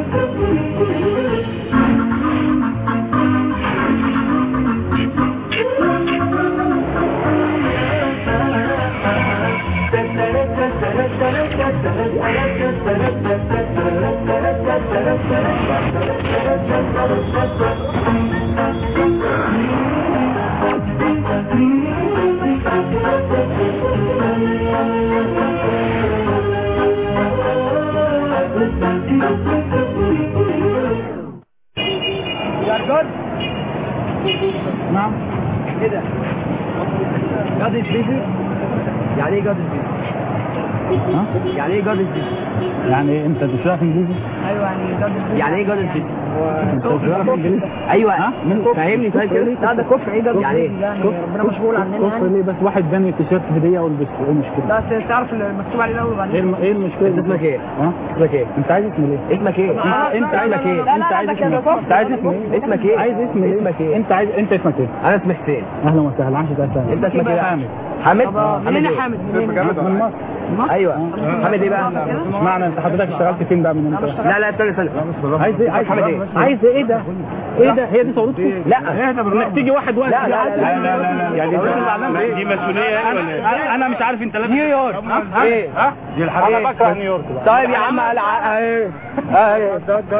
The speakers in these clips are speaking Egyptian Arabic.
نعم ايه ده؟ جادس بيزي؟ يعني ايه جادس بيزي؟ ها يعني ايه جادس بيزي؟ يعني انت مش عارف انجليزي ايوه يعني جادس بيزي يعني ايه جادس بيزي؟ انت مش عارف انجليزي ايوه ها؟ فاهمني طيب كده؟ لا ده كفر ايه جادس يعني ايه؟ يعني ربنا مشغول عننا كفر يعني ليه بس واحد باني تيشيرت هديه والبسه ايه المشكله؟ لا ت- تعرف المكتوب عليه الاول ايه وبعدين الم... ايه المشكله؟ انت اسمك ايه؟ ها؟ اسمك ايه؟ انت عايز اسم ايه؟ اسمك ايه؟ انت عايز اسمك ايه؟ لا، انت عايز ده اسم كده ايه؟ كفر. انت عايز اسم ايه؟ اسمك ايه؟ عايز اسم ايه؟ اسمك ايه؟ انت عايز انت اسمك ايه؟ انا اسمي حسين اهلا وسهلا عايش ده سهل انت اسمك ايه؟ حامد حامد؟ طب منين يا حامد منين من مصر ايوه حامد ايه بقى؟ معنى انت حضرتك اشتغلت فين بقى من انت؟ لا لا استنى استنى عايز ايه؟ عايز حامد ايه؟ عايز ايه ده؟ ايه ده؟ هي دي صورتكم؟ لا انك تيجي واحد واقف لا، لا، لا، لا لا، لا لا يعني لا، دي مسؤوليه يعني ولا ايه؟ انا مش عارف انت لابس نيويورك ايه؟ ها؟ دي الحركه انا بكره نيويورك بقى طيب يا عم على ايه ايه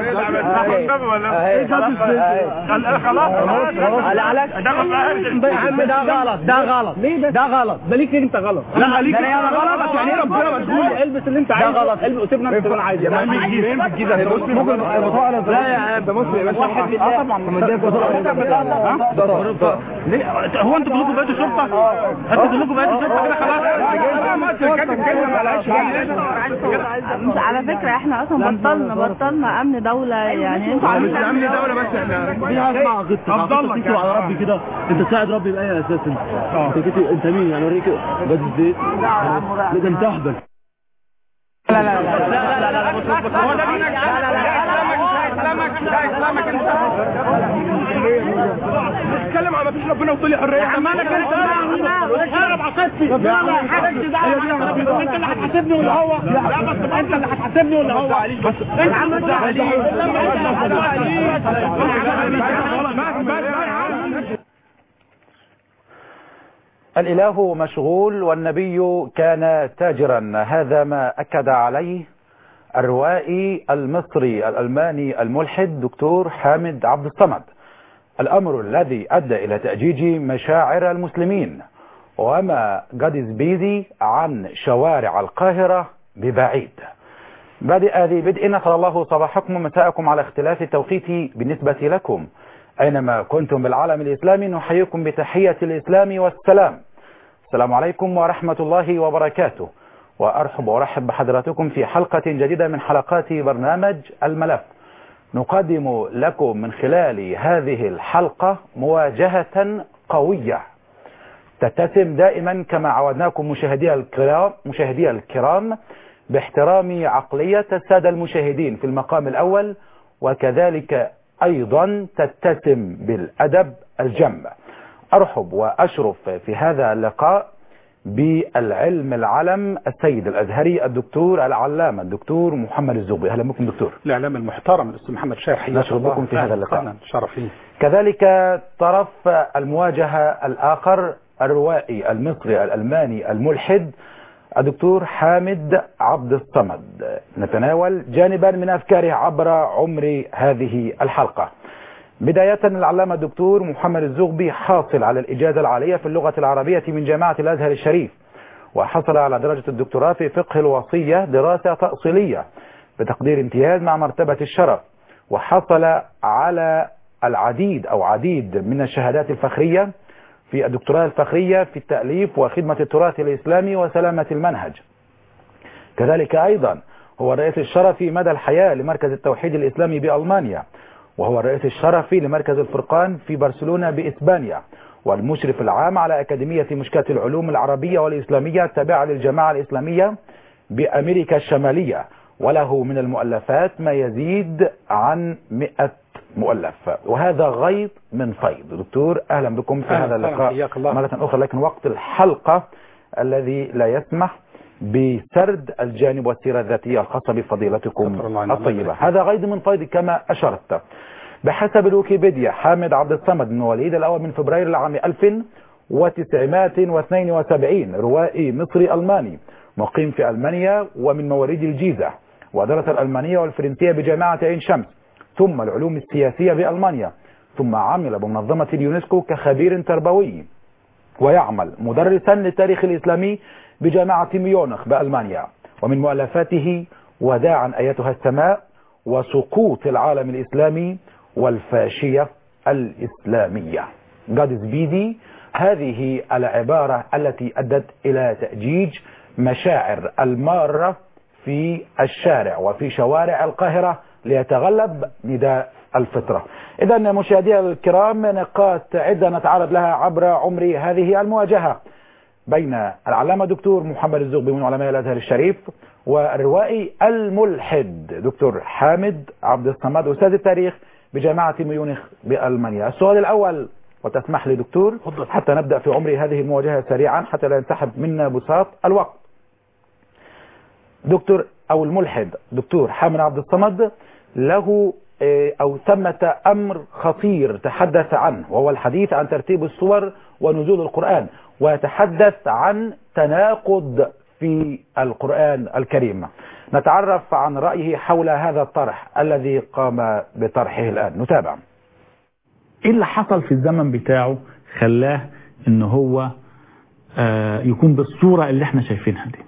ايه خلاص على عليك يا عم ده غلط ده غلط ليه ده؟ ده غلط ده ليك انت غلط لا ليك ده أنا غلط، يعني إيه ربنا مسؤول؟ البس اللي انت عايزه غلط. البس وسيبنا انت اللي انا عايزه يا عم فين في الجيزه ده مسلم لا يا عم ده مسلم يا واحد باشا اه طبعا ليه هو انتوا كلكم بقيتوا شرطه؟ انتوا كلكم بقيتوا شرطه كده خلاص على فكرة احنا اصلا بطلنا بطلنا امن دولة يعني انتوا عارفين امن دوله بس احنا دي هسمع قصتك أفضل لك على على ربي كده انت تساعد ربي باي اساس انت انت كنت انت مين يعني اوريك جد الزيت لا ده انت اهبل لا لا لا لا لا لا لا بص بص هو ده دينك لا لا لا اسلامك ده اسلامك انت اتكلم عن مفيش ربنا وطلي حريه يا عم انا كنت هرب عقيدتي لا لا حاجه انت اللي هتحاسبني ولا هو لا بس انت اللي هتحاسبني ولا هو بس انت يا عم انت الإله مشغول والنبي كان تاجرا هذا ما أكد عليه الروائي المصري الألماني الملحد دكتور حامد عبد الصمد الأمر الذي أدى إلى تأجيج مشاعر المسلمين وما قد بيدي عن شوارع القاهرة ببعيد بادئ ذي بدء نسأل الله صباحكم ومساءكم على اختلاف التوقيت بالنسبة لكم أينما كنتم بالعالم الإسلامي نحييكم بتحية الإسلام والسلام السلام عليكم ورحمة الله وبركاته وأرحب وأرحب بحضراتكم في حلقة جديدة من حلقات برنامج الملف نقدم لكم من خلال هذه الحلقة مواجهة قوية تتسم دائما كما عودناكم مشاهدي الكرام مشاهدي الكرام باحترام عقلية السادة المشاهدين في المقام الأول وكذلك أيضا تتسم بالأدب الجم أرحب وأشرف في هذا اللقاء بالعلم العلم السيد الأزهري الدكتور العلامة الدكتور محمد الزغبي أهلا بكم دكتور الاعلام المحترم الاستاذ محمد شايح حياك نشرف الله بكم في هذا اللقاء. أهلاً، شرفي كذلك طرف المواجهة الآخر الروائي المصري الألماني الملحد الدكتور حامد عبد الصمد نتناول جانبا من أفكاره عبر عمر هذه الحلقة بداية العلامة الدكتور محمد الزغبي حاصل على الإجازة العالية في اللغة العربية من جامعة الأزهر الشريف وحصل على درجة الدكتوراه في فقه الوصية دراسة تأصيلية بتقدير امتياز مع مرتبة الشرف وحصل على العديد أو عديد من الشهادات الفخرية في الدكتوراه الفخرية في التأليف وخدمة التراث الإسلامي وسلامة المنهج كذلك أيضا هو الرئيس الشرفي مدى الحياة لمركز التوحيد الإسلامي بألمانيا وهو الرئيس الشرفي لمركز الفرقان في برشلونة بإسبانيا والمشرف العام على أكاديمية مشكاة العلوم العربية والإسلامية التابعة للجماعة الإسلامية بأمريكا الشمالية وله من المؤلفات ما يزيد عن 100 مؤلف وهذا غيض من فيض دكتور أهلا بكم في أهلا هذا وسهلا، اللقاء حياك الله. مرة أخرى لكن وقت الحلقة الذي لا يسمح بسرد الجانب والسيرة الذاتية الخاصة بفضيلتكم الطيبة هذا غيض من فيض كما أشرت بحسب الويكيبيديا حامد عبد الصمد من مواليد الأول من فبراير العام 1972 روائي مصري ألماني مقيم في ألمانيا ومن مواليد الجيزة ودرس الألمانية والفرنسية بجامعة عين شمس ثم العلوم السياسية بألمانيا ثم عمل بمنظمة اليونسكو كخبير تربوي ويعمل مدرسا للتاريخ الإسلامي بجامعة ميونخ بألمانيا ومن مؤلفاته وداعا أيتها السماء وسقوط العالم الإسلامي والفاشية الإسلامية God is busy هذه العبارة التي أدت إلى تأجيج مشاعر المارة في الشارع وفي شوارع القاهرة ليتغلب نداء الفطرة إذا مشاهدينا الكرام نقاط عدة نتعرض لها عبر عمر هذه المواجهة بين العلامة دكتور محمد الزغبي من علماء الأزهر الشريف والروائي الملحد دكتور حامد عبد الصمد أستاذ التاريخ بجامعة ميونخ بألمانيا السؤال الأول وتسمح لي دكتور حتى نبدأ في عمر هذه المواجهة سريعا حتى لا ينسحب منا بساط الوقت دكتور أو الملحد دكتور حامد عبد الصمد له أو ثمة أمر خطير تحدث عنه وهو الحديث عن ترتيب السور ونزول القرآن ويتحدث عن تناقض في القرآن الكريم نتعرف عن رأيه حول هذا الطرح الذي قام بطرحه الآن نتابع ايه اللي حصل في الزمن بتاعه خلاه ان هو آه يكون بالصورة اللي احنا شايفينها دي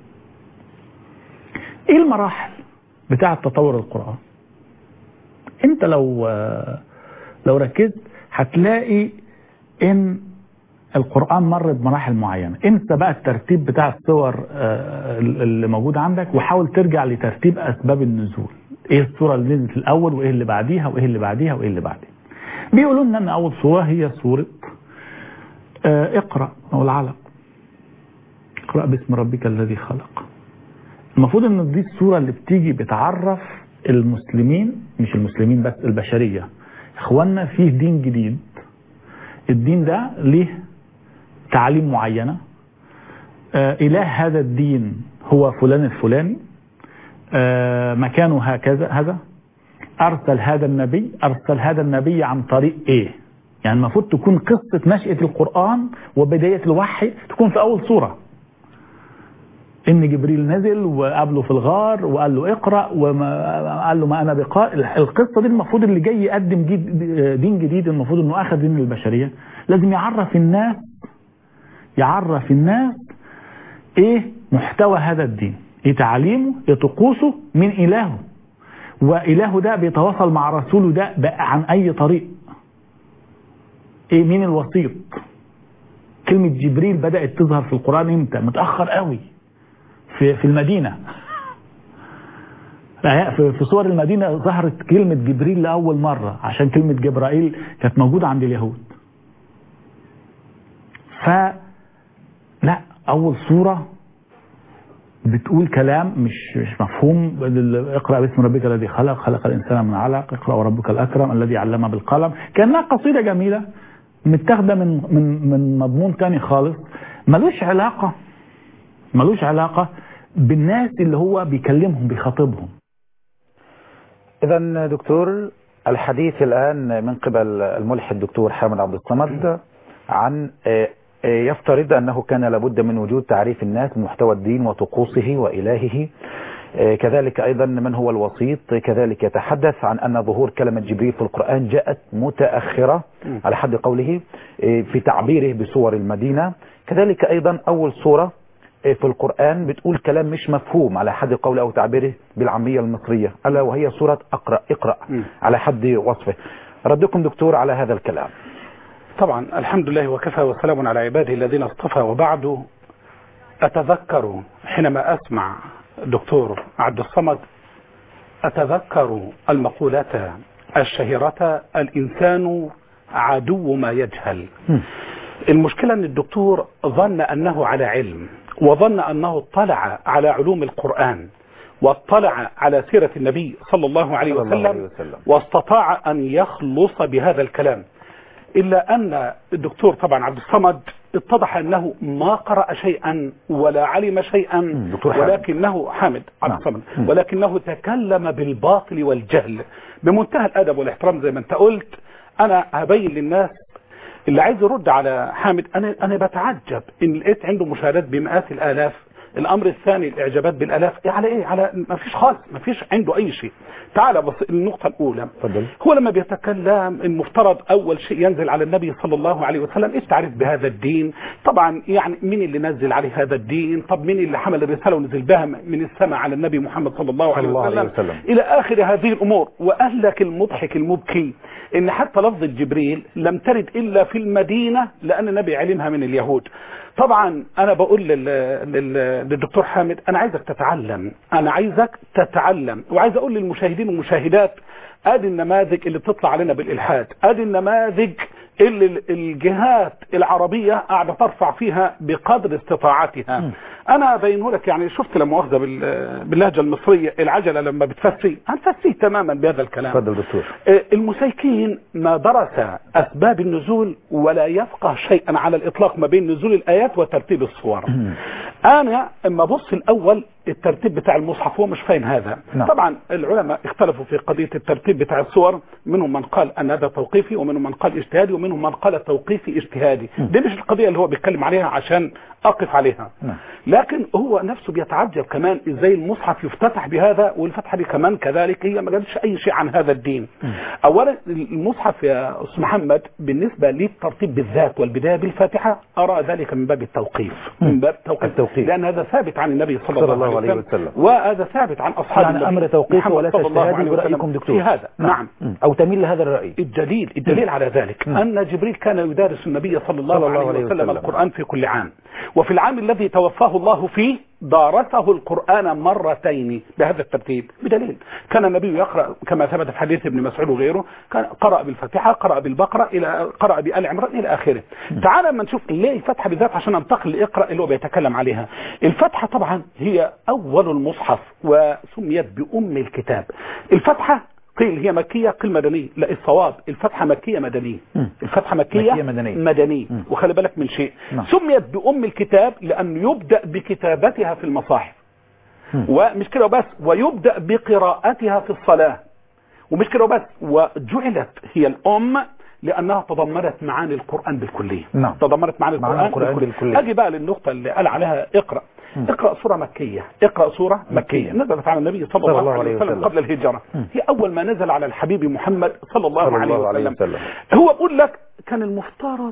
ايه المراحل بتاعة تطور القرآن انت لو آه لو ركزت هتلاقي ان القرآن مر بمراحل معينة انسى بقى الترتيب بتاع الصور آه اللي موجود عندك وحاول ترجع لترتيب اسباب النزول ايه الصورة اللي نزلت الاول وايه اللي بعديها وايه اللي بعديها وايه اللي بعديها بيقولوا لنا ان اول صورة هي صورة آه اقرأ او العلق اقرأ باسم ربك الذي خلق المفروض ان دي الصورة اللي بتيجي بتعرف المسلمين مش المسلمين بس البشرية اخوانا فيه دين جديد الدين ده ليه تعاليم معينة آه اله هذا الدين هو فلان الفلاني آه مكانه هكذا هذا أرسل هذا النبي أرسل هذا النبي عن طريق إيه يعني المفروض تكون قصة نشأة القرآن وبداية الوحي تكون في أول سورة إن جبريل نزل وقابله في الغار وقال له اقرأ وقال له ما أنا بقاء القصة دي المفروض اللي جاي يقدم دين جديد المفروض إنه أخذ دين البشرية لازم يعرف الناس يعرف الناس إيه محتوى هذا الدين إيه تعاليمه إيه طقوسه من إلهه وإله ده بيتواصل مع رسوله ده بقى عن أي طريق إيه مين الوسيط كلمة جبريل بدأت تظهر في القرآن إمتى متأخر قوي في, في المدينة في صور المدينة ظهرت كلمة جبريل لأول مرة عشان كلمة جبرائيل كانت موجودة عند اليهود ف لا أول صورة بتقول كلام مش مش مفهوم اقرا باسم ربك الذي خلق خلق الانسان من علق اقرا وربك الاكرم الذي علم بالقلم كانها قصيده جميله متاخده من من من مضمون تاني خالص ملوش علاقه ملوش علاقه بالناس اللي هو بيكلمهم بيخاطبهم اذا دكتور الحديث الان من قبل الملحد الدكتور حامد عبد الصمد عن يفترض أنه كان لابد من وجود تعريف الناس محتوى الدين وطقوسه وإلهه كذلك أيضا من هو الوسيط كذلك يتحدث عن أن ظهور كلمة جبريل في القرآن جاءت متأخرة على حد قوله في تعبيره بصور المدينة كذلك أيضا أول صورة في القرآن بتقول كلام مش مفهوم على حد قوله أو تعبيره بالعامية المصرية ألا وهي سورة أقرأ اقرأ على حد وصفه ردكم دكتور على هذا الكلام طبعا الحمد لله وكفى وسلام على عباده الذين اصطفى وبعد أتذكر حينما أسمع دكتور عبد الصمد أتذكر المقولة الشهيرة الإنسان عدو ما يجهل المشكلة أن الدكتور ظن أنه على علم وظن أنه اطلع على علوم القرآن واطلع على سيرة النبي صلى الله عليه وسلم واستطاع أن يخلص بهذا الكلام إلا أن الدكتور طبعا عبد الصمد اتضح انه ما قرأ شيئا ولا علم شيئا مم. دكتور حامد. ولكنه حامد عبد نعم. الصمد مم. ولكنه تكلم بالباطل والجهل بمنتهى الادب والاحترام زي ما انت قلت انا هبين للناس اللي عايز يرد على حامد انا انا بتعجب ان لقيت عنده مشاهدات بمئات الالاف الامر الثاني الاعجابات بالالاف إيه على ايه على ما فيش خالص ما فيش عنده اي شيء تعال بص النقطه الاولى اتفضل. هو لما بيتكلم المفترض اول شيء ينزل على النبي صلى الله عليه وسلم ايش تعرف بهذا الدين طبعا يعني مين اللي نزل عليه هذا الدين طب مين اللي حمل الرساله ونزل بها من السماء على النبي محمد صلى الله صلى عليه الله عليه وسلم, وسلم. الى اخر هذه الامور واهلك المضحك المبكي ان حتى لفظ جبريل لم ترد الا في المدينه لان النبي علمها من اليهود طبعا انا بقول لل... لل... للدكتور حامد انا عايزك تتعلم انا عايزك تتعلم وعايز اقول للمشاهدين والمشاهدات ادي النماذج اللي بتطلع علينا بالالحاد ادي النماذج اللي ال- الجهات العربية قاعدة ترفع فيها بقدر استطاعتها انا بينه لك يعني شفت لما مؤاخذة بال- باللهجة المصرية العجلة لما بتفسي هنفسيه تماما بهذا الكلام اتفضل دكتور آه، المسيكين ما درس أسباب النزول ولا يفقه شيئا على الإطلاق ما بين نزول الآيات وترتيب الصور أنا اما ابص الأول الترتيب بتاع المصحف هو مش فاهم هذا نعم. طبعا العلماء اختلفوا في قضية الترتيب بتاع الصور منهم من قال أن هذا توقيفي ومنهم من قال اجتهادي ومنهم من قال توقيفي اجتهادي دي مش القضية اللي هو بيتكلم عليها عشان أقف عليها نعم. لكن هو نفسه بيتعجب كمان ازاي المصحف يفتتح بهذا والفتحه دي كمان كذلك هي ما قالتش اي شيء عن هذا الدين اولا المصحف يا استاذ محمد بالنسبه للترتيب بالذات والبدايه بالفاتحه ارى ذلك من باب التوقيف من باب التوقيف, التوقيف. لان هذا ثابت عن النبي صلى, صلى الله عليه وسلم, وسلم. ثابت عن اصحاب يعني النبي امر توقيفي محمد ولا صلى الله تجتهادي عليه وسلم برايكم دكتور في هذا نعم, مم. او تميل لهذا الراي الدليل الدليل على ذلك نعم. أن جبريل كان يدارس النبي صلى الله, صلى الله عليه عليه وسلم وسلم. القرآن في كل عام وفي العام الذي توفاه الله فيه دارسه القرآن مرتين بهذا الترتيب بدليل كان النبي يقرأ كما ثبت في حديث ابن مسعود وغيره كان قرأ بالفاتحة قرأ بالبقرة إلى قرأ بآل عمران إلى آخره تعال ما نشوف ليه الفتحة بالذات عشان ننتقل لإقرأ اللي هو بيتكلم عليها الفتحة طبعا هي أول المصحف وسميت بأم الكتاب الفتحة قيل هي مكية قيل مدنية لا الصواب الفتحة مكية مدنية مم. الفتحة مكية, مكية مدنية. مدنية مم. وخلي بالك من شيء نعم. سميت بأم الكتاب لأن يبدأ بكتابتها في المصاحف مم. ومش كده وبس ويبدأ بقراءتها في الصلاة ومش كده وبس وجعلت هي الأم لأنها تضمنت معاني القرآن بالكلية نعم. تضمنت معاني معاني القرآن, القرآن بالكلية. أجي بقى للنقطة اللي قال عليها اقرأ مم. اقرأ سورة مكية اقرأ سورة مكية. مكية نزلت على النبي صلى, الله عليه وسلم قبل الهجرة مم. هي أول ما نزل على الحبيب محمد صلى الله, صلى عليه, الله عليه وسلم. وسلم. هو بقول لك كان المفترض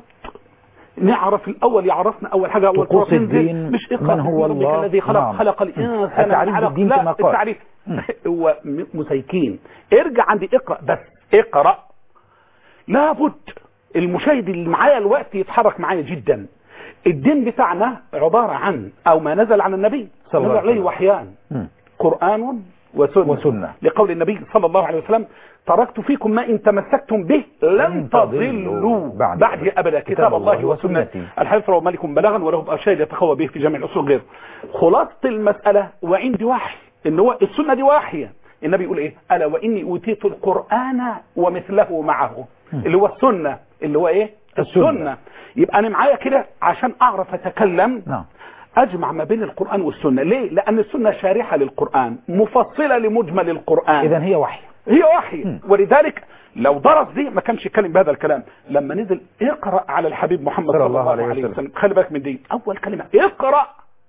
نعرف الأول يعرفنا أول حاجة أول طقوس سورة تنزل، الدين، مش اقرأ من هو باسم ربك الله. الذي خلق نعم. خلق الإنسان التعريف من علق. بالدين لا كما قال. التعريف مم. هو م- مسيكين ارجع عندي اقرأ بس اقرأ لابد المشاهد اللي معايا الوقت يتحرك معايا جدا الدين بتاعنا عبارة عن او ما نزل على النبي صلى الله نزل عليه عليه وسلم. وحيان مم. قرآن وسنة. وسنة. لقول النبي صلى الله عليه وسلم تركت فيكم ما إن تمسكتم به لن لن تضلوا تضلوا بعد بعد أبدا كتاب كتاب الله الله وسنة وسنتي. الحديث رواه مالك بلغا وله أرشاد يتخوى به في جميع الأصول غيره خلاصة المسألة وعندي وحي إن هو السنة دي واحية النبي يقول إيه ألا وإني أوتيت القرآن ومثله معه اللي هو السنة اللي هو إيه السنة. السنة يبقى أنا معايا كده عشان أعرف أتكلم نعم أجمع ما بين القرآن والسنة ليه؟ لأن السنة شارحة للقرآن مفصلة لمجمل القرآن اذا هي وحي هي وحي مم. ولذلك لو درس دي ما كانش يتكلم بهذا الكلام لما نزل اقرأ على الحبيب محمد صلى الله عليه وسلم, وسلم. خلي بالك من دي أول كلمة اقرأ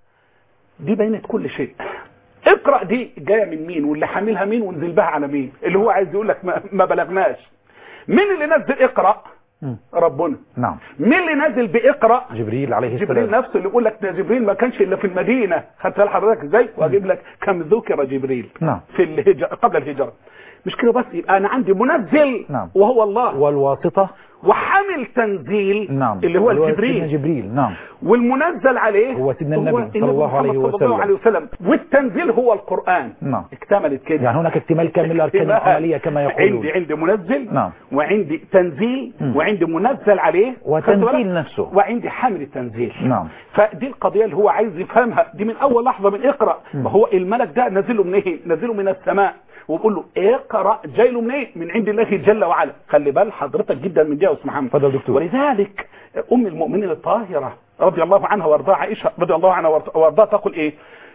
دي بينت كل شيء اقرأ دي جاية من مين واللي حاملها مين ونزل بها على مين اللي هو عايز يقول لك ما, ما بلغناش مين اللي نزل اقرأ مم. ربنا نعم مين اللي نزل باقرأ جبريل عليه جبريل السلام نفسه اللي يقول لك ده جبريل ما كانش الا في المدينه خدت بال حضرتك ازاي واجيب لك كم ذكر جبريل نعم. في الهجرة قبل الهجره مش كده بس يبقى انا عندي منزل نعم. وهو الله والواسطة وحامل تنزيل نعم اللي هو سيدنا جبريل جبريل نعم والمنزل عليه هو سيدنا النبي صلى الله محمد عليه صلى الله وسلم. عليه وسلم والتنزيل هو القرآن نعم اكتملت كده يعني هناك اكتمال كامل للأركان اكتمال. العملية كما يقولون عندي عندي منزل نعم. وعندي تنزيل مم. وعندي منزل عليه وتنزيل خدت بالك؟ نفسه. وعندي حامل التنزيل نعم فدي القضية اللي هو عايز يفهمها دي من أول لحظة من اقرأ مم. وهو الملك ده نزله من ايه نزله من السماء وبقول له اقرأ جاي له من ايه من عند الله جل وعلا خلي بال حضرتك جدا من دي يا أستاذ محمد اتفضل دكتور. ولذلك أم المؤمنين الطاهرة رضي الله عنها وارضاها عائشه رضي الله عنها وارضاها تقول ايه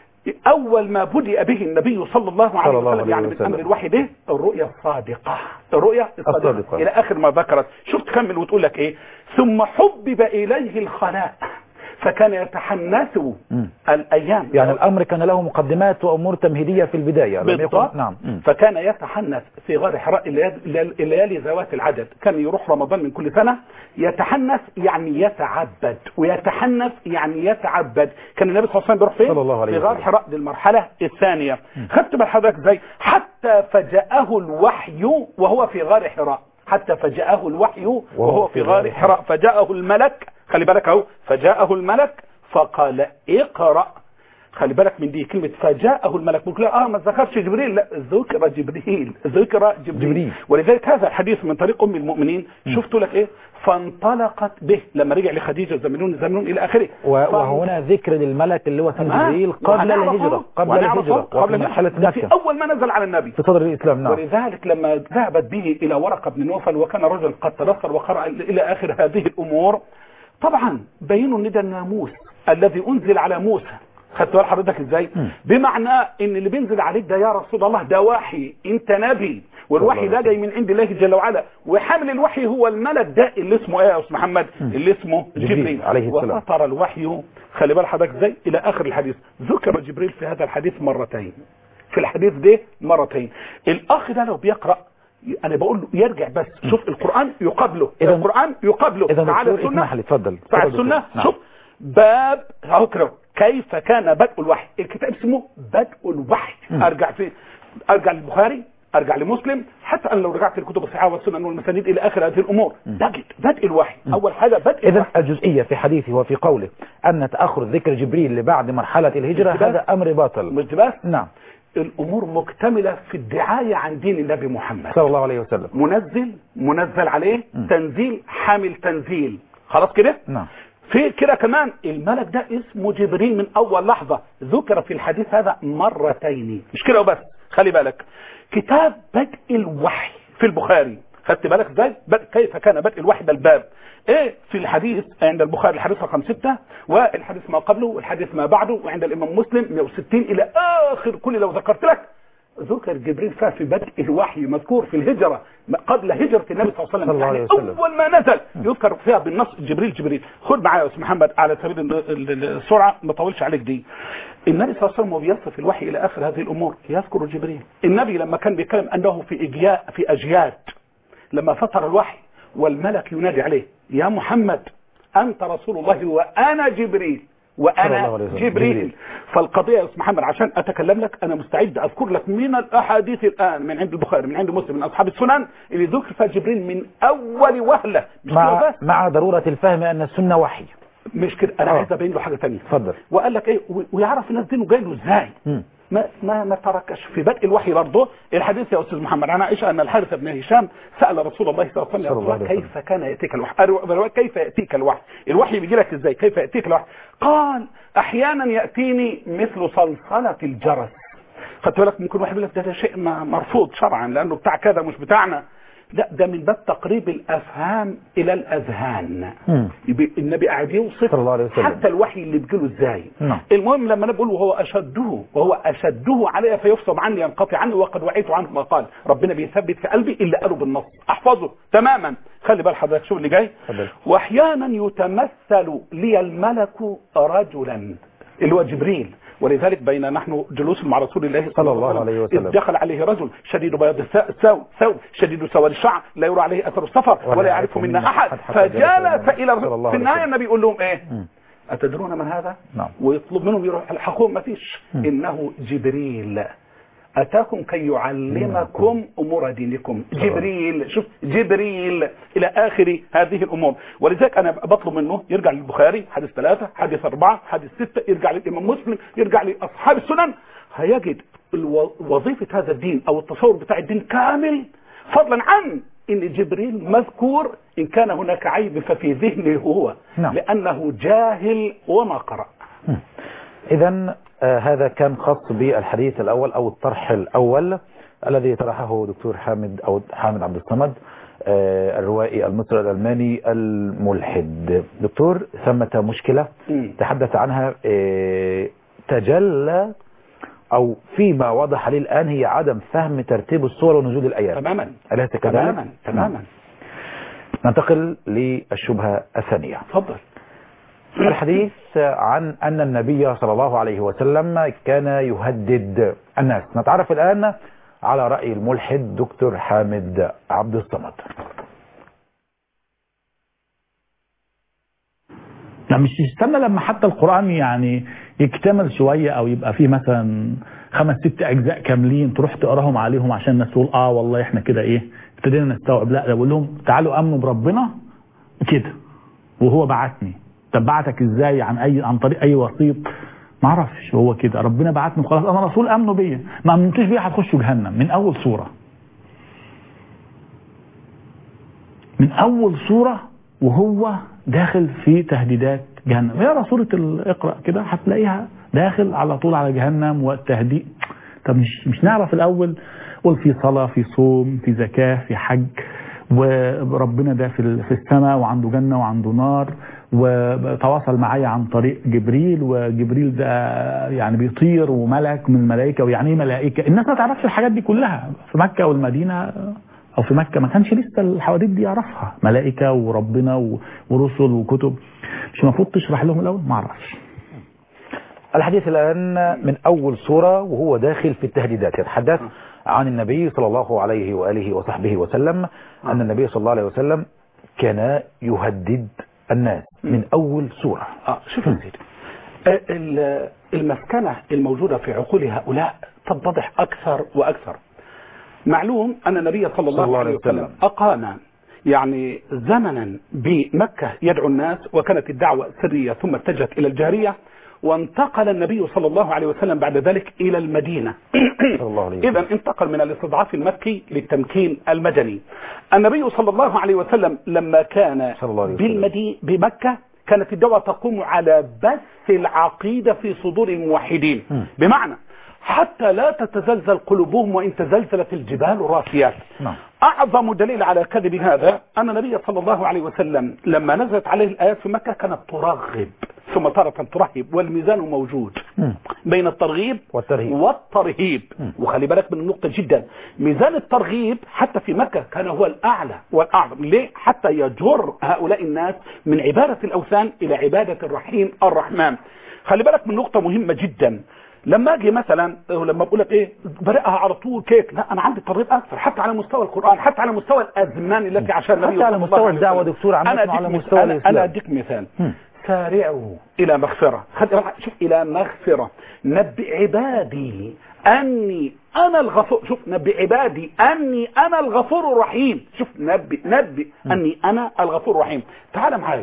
اول ما بدأ به النبي صلى الله عليه صلى الله وسلم عليه يعني من وسلم. امر الوحي ده الرؤيا الصادقه الرؤيا الصادقه الصادقة. الى اخر ما ذكرت شوف تكمل وتقول لك ايه ثم حبب اليه الخلاء فكان يتحنث مم. الايام يعني الأمر كان له مقدمات وأمور تمهيدية في البداية لم يكن- بالضبط نعم مم. فكان يتحنث في غار حراء الليالي الليالي ذوات العدد كان يروح رمضان من كل سنة يتحنث يعني يتعبد ويتحنث يعني يتعبد كان النبي صلى الله عليه وسلم بيروح فين صلى الله عليه في غار وسلم. حراء للمرحلة الثانية خدت بال حضرتك ازاي حتى فجاءه الوحي وهو في غار حراء حتى فجاءه الوحي وهو في غار حراء فجاءه الملك خلي بالك اهو فجاءه الملك فقال اقرأ خلي بالك من دي كلمة فجاءه الملك ممكن لا اه ما ذكرش جبريل لا ذكر جبريل ذكر جبريل, جبريل. ولذلك هذا الحديث من طريق ام المؤمنين شفتوا لك ايه فانطلقت به لما رجع لخديجه زمنون زمنون الى اخره و- وهنا ذكر للملك اللي هو كان آه، جبريل قبل وهنعرفه، الهجرة قبل وهنعرفه الهجرة قبل وفي مرحلة ده في مكة اول ما نزل على النبي في صدر الإسلام نعم ولذلك لما ذهبت به إلى ورقة بن نوفل وكان رجل قد تبصر وقرأ إلى آخر هذه الأمور طبعا بينوا ان ده الناموس الذي أنزل على موسى خدت بال حضرتك ازاي مم. بمعنى ان اللي بينزل عليك ده يا رسول الله ده وحي انت نبي والوحي الله ده جاي من عند الله جل وعلا وحامل الوحي هو الملك ده اللي اسمه ايه يا استاذ محمد اللي اسمه جبريل جبريل عليه السلام. وفطر الوحي خلي بال حضرتك ازاي الى اخر الحديث ذكر جبريل في هذا الحديث مرتين في الحديث ده مرتين الاخ ده لو بيقرا انا بقول له يرجع بس شوف القران يقابله إذن- القران يقابله إذا تعالى دكتور اسمح لي اتفضل تعالى اتفضل السنه دكتور. نعم. شوف باب اهو كده كيف كان بدء الوحي الكتاب اسمه بدء الوحي مم. ارجع فين ارجع للبخاري ارجع لمسلم حتى انا لو رجعت للكتب الصحيحه والسنن والمسانيد الى اخر هذه الامور تجد بدء الوحي اول حاجه بدء إذا الوحي الجزئية في حديثه وفي قوله أن تأخر ذكر جبريل لبعد مرحلة الهجرة مش بس. هذا أمر باطل مش بس نعم الامور مكتمله في الدعايه عن دين النبي محمد صلى الله عليه وسلم منزل منزل عليه مم. تنزيل حامل تنزيل خلاص كده نعم في كده كمان الملك ده اسمه جبريل من اول لحظة ذكر في الحديث هذا مرتين مش كده وبس خلي بالك كتاب بدء الوحي في البخاري خدت بالك ازاي بدء كيف كان بدء الوحي ده الباب ايه في الحديث عند البخاري الحديث رقم ستة والحديث ما قبله والحديث ما بعده وعند الامام مسلم 160 الى اخر كل لو ذكرت لك ذكر جبريل فيها في بدء الوحي مذكور في الهجرة قبل هجرة النبي صلى الله عليه صلى الله وسلم عليه يعني وسلم. أول ما نزل يذكر فيها بالنص جبريل جبريل خد معايا يا استاذ محمد على سبيل ال- ال- السرعة ما طولش عليك دي النبي صلى الله عليه وسلم وهو بيصف الوحي إلى آخر هذه الأمور يذكر جبريل النبي لما كان بيتكلم أنه في إجياء في أجياد لما فطر الوحي والملك ينادي عليه يا محمد أنت رسول الله وأنا جبريل صلى الله عليه وأنا وسلم. جبريل جبريل. فالقضية يا أستاذ محمد عشان أتكلم لك أنا مستعد أذكر لك من الأحاديث الآن من عند البخاري من عند مسلم من أصحاب السنن اللي ذكر فيها جبريل من أول وهلة مش كده مع, بس مع ضرورة الفهم أن السنة وحي مش كده أنا آه. عايز أبين له حاجة تانية اتفضل وقال لك إيه و- ويعرف الناس دينه جاي له إزاي مم. ما ما ما تركش في بدء الوحي برضه الحديث يا استاذ محمد عن عائشه ان الحارث بن هشام سال رسول الله صلى الله عليه صلى الله وسلم عليه كيف كان ياتيك الوحي الرواية كيف ياتيك الوحي الوحي بيجي لك ازاي كيف ياتيك الوحي قال احيانا ياتيني مثل صلصله الجرس خدت بالك ممكن واحد يقول لك ده, ده شيء ما- مرفوض شرعا لانه بتاع كذا مش بتاعنا لا ده من باب تقريب الافهام الى الاذهان مم. يبقى النبي قاعد يوصف صلى الله عليه وسلم. حتى الوحي اللي بيجيله ازاي نعم. المهم لما انا بقول وهو اشده وهو اشده علي فيفصم عني ينقطع عني وقد وعيت عنه ما قال ربنا بيثبت في قلبي اللي قاله بالنص احفظه تماما خلي بال حضرتك شوف اللي جاي اتفضل. واحيانا يتمثل لي الملك رجلا اللي هو جبريل ولذلك بين نحن جلوس مع رسول الله صلى الله عليه وسلم. إذ دخل عليه رجل شديد بياض الث- الثوب ثوب شديد سواد الشعر لا يرى عليه اثر السفر ولا ولا يعرف يعرف منا منا احد أحد حتى جلس فجلس إلى الى النبي صلى الله في عليه النهايه وسلم. النبي يقول لهم ايه مم. أتدرون من هذا نعم. ويطلب منهم يروح يلحقوهم ما فيش مم. إنه جبريل أتاكم كي يعلمكم أمور دينكم جبريل شوف جبريل إلى آخر هذه الأمور ولذلك أنا بطلب منه يرجع للبخاري حديث ثلاثة حديث أربعة حديث ستة يرجع للإمام مسلم يرجع لأصحاب السنن هيجد الو- وظيفة هذا الدين أو التصور بتاع الدين كامل فضلا عن ان جبريل مذكور ان كان هناك عيب ففي ذهنه هو نعم. لانه جاهل وما قرأ إذا هذا كان خاص بالحديث الأول أو الطرح الأول الذي طرحه دكتور حامد أو حامد عبد الصمد آه، الروائي المصري الألماني الملحد دكتور ثمة مشكلة مم. تحدث عنها آه، تجلى أو فيما وضح لي الآن هي عدم فهم ترتيب الصور ونزول الآيات تماما أليس كذلك؟ تماما تماما ننتقل للشبهة الثانية تفضل الحديث عن أن النبي صلى الله عليه وسلم كان يهدد الناس نتعرف الآن على رأي الملحد دكتور حامد عبد الصمد لا مش تستنى لما حتى القرآن يعني يكتمل شوية أو يبقى فيه مثلا خمس ست أجزاء كاملين تروح تقراهم عليهم عشان الناس تقول آه والله إحنا كده إيه ابتدينا نستوعب لا ده بقول لهم تعالوا آمنوا بربنا كده وهو بعتني طب بعتك إزاي عن أي عن طريق أي وسيط ما اعرفش هو كده ربنا بعتني خلاص انا رسول امنوا بيا ما امنتوش بيا هتخشوا جهنم من اول سوره من اول سوره وهو داخل في تهديدات جهنم يا سوره الاقرا كده هتلاقيها داخل على طول على جهنم والتهديد طب مش مش نعرف الاول قول في صلاه في صوم في زكاه في حج وربنا ده في في السماء وعنده جنه وعنده نار وتواصل معايا عن طريق جبريل وجبريل ده يعني بيطير وملك من الملائكه ويعني ايه ملائكه الناس ما تعرفش الحاجات دي كلها في مكه والمدينه او في مكه ما كانش لسه الحواديت دي يعرفها ملائكه وربنا و- ورسل وكتب مش المفروض تشرح لهم الاول ما اعرفش الحديث الآن من أول سورة وهو داخل في التهديدات يتحدث عن النبي صلى الله عليه وآله وصحبه وسلم أن النبي صلى الله عليه وسلم كان يهدد الناس من أول سورة اه شوف يا سيدي آه، ال- المسكنة الموجودة في عقول هؤلاء تتضح أكثر وأكثر معلوم أن النبي صلى الله, عليه وسلم أقام يعني زمنا بمكة يدعو الناس وكانت الدعوة سرية ثم اتجهت إلى الجارية وانتقل النبي صلى الله عليه وسلم بعد ذلك إلى المدينة صلى الله عليه وسلم. إذا انتقل من الاستضعاف المكي للتمكين المدني النبي صلى الله عليه وسلم لما كان صلى الله عليه وسلم. بالمدي بمكة كانت الدعوة تقوم على بث العقيدة في صدور الموحدين مم. بمعنى حتى لا تتزلزل قلوبهم وإن تزلزلت الجبال راسيات نعم. أعظم دليل على كذب هذا أن النبي صلى الله عليه وسلم لما نزلت عليه الآيات في مكة كانت ترغب ثم تارة ترهب والميزان موجود مم. بين الترغيب والترهيب. والترهيب مم. وخلي بالك من النقطة جدا ميزان الترغيب حتى في مكة كان هو الأعلى والأعظم ليه حتى يجر هؤلاء الناس من عبادة الأوثان إلى عبادة الرحيم الرحمن خلي بالك من نقطة مهمة جدا لما اجي مثلا لما بقول لك ايه برئها على طول كيك لا انا عندي ترغيب اكثر حتى على مستوى القران حتى على مستوى الازمان التي عشان النبي حتى على صلى الله مستوى عليه الدعوة وسلم. دكتور عامة انا وعلى أديك مستوى مثال- الإسلام. انا اديك مثال مم. سارعوا إلى مغفرة خد شوف إلى مغفرة نبئ عبادي أني أنا الغفور شوف نبئ عبادي أني أنا الغفور الرحيم شوف نبئ نبئ أني أنا الغفور الرحيم تعال معايا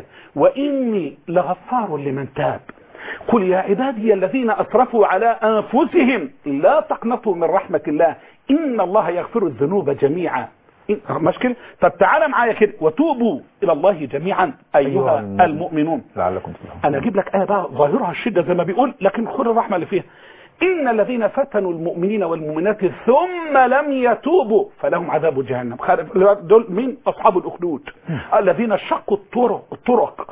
وإني لغفار لمن تاب قل يا عبادي الذين أسرفوا على أنفسهم لا تقنطوا من رحمة الله إن الله يغفر الذنوب جميعا إن- مش كده طب تعالى معايا كده وتوبوا إلى الله جميعا أيها أيها المؤمنون. المؤمنون لعلكم تفلحون انا اجيب لك ايه بقى ظاهرها الشده زي ما بيقول لكن خد الرحمه اللي فيها ان الذين فتنوا المؤمنين والمؤمنات ثم لم يتوبوا فلهم عذاب جهنم خارج- دول مين اصحاب الاخدود الذين شقوا الطرق الطرق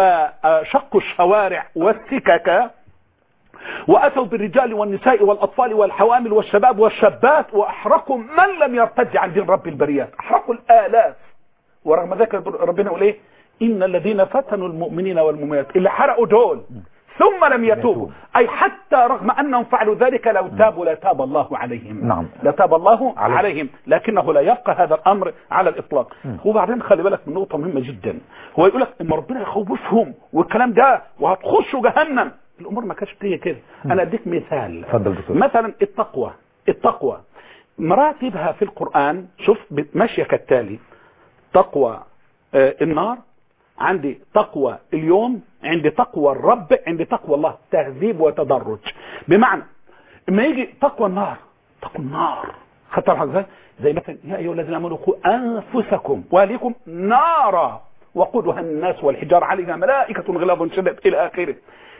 وشقوا الشوارع والسكك واتوا بالرجال والنساء والاطفال والحوامل والشباب والشابات واحرقوا من لم يرتد عن دين رب البريات احرقوا الالاف ورغم ذلك ربنا يقول ايه ان الذين فتنوا المؤمنين والمؤمنات اللي حرقوا دول ثم لم يتوبوا اي حتى رغم انهم فعلوا ذلك لو تابوا لتاب الله عليهم نعم. لتاب الله عليهم. عليهم لكنه لا يبقى هذا الامر على الاطلاق وبعدين خلي بالك من نقطه مهمه جدا هو يقول لك ان ربنا يخوفهم والكلام ده وهتخشوا جهنم الامور ما كانتش بتيجي كده انا اديك مثال اتفضل دكتور. مثلا التقوى التقوى مراتبها في القران شوف ماشيه كالتالي تقوى آه، النار عندي تقوى اليوم عندي تقوى الرب عندي تقوى الله تهذيب وتدرج بمعنى لما يجي تقوى النار تقوى النار خدت بالك ازاي زي مثلا يا ايها الذين امنوا قوا انفسكم واهليكم نارا وقودها الناس والحجار عليها ملائكه غلاظ شدد الى اخره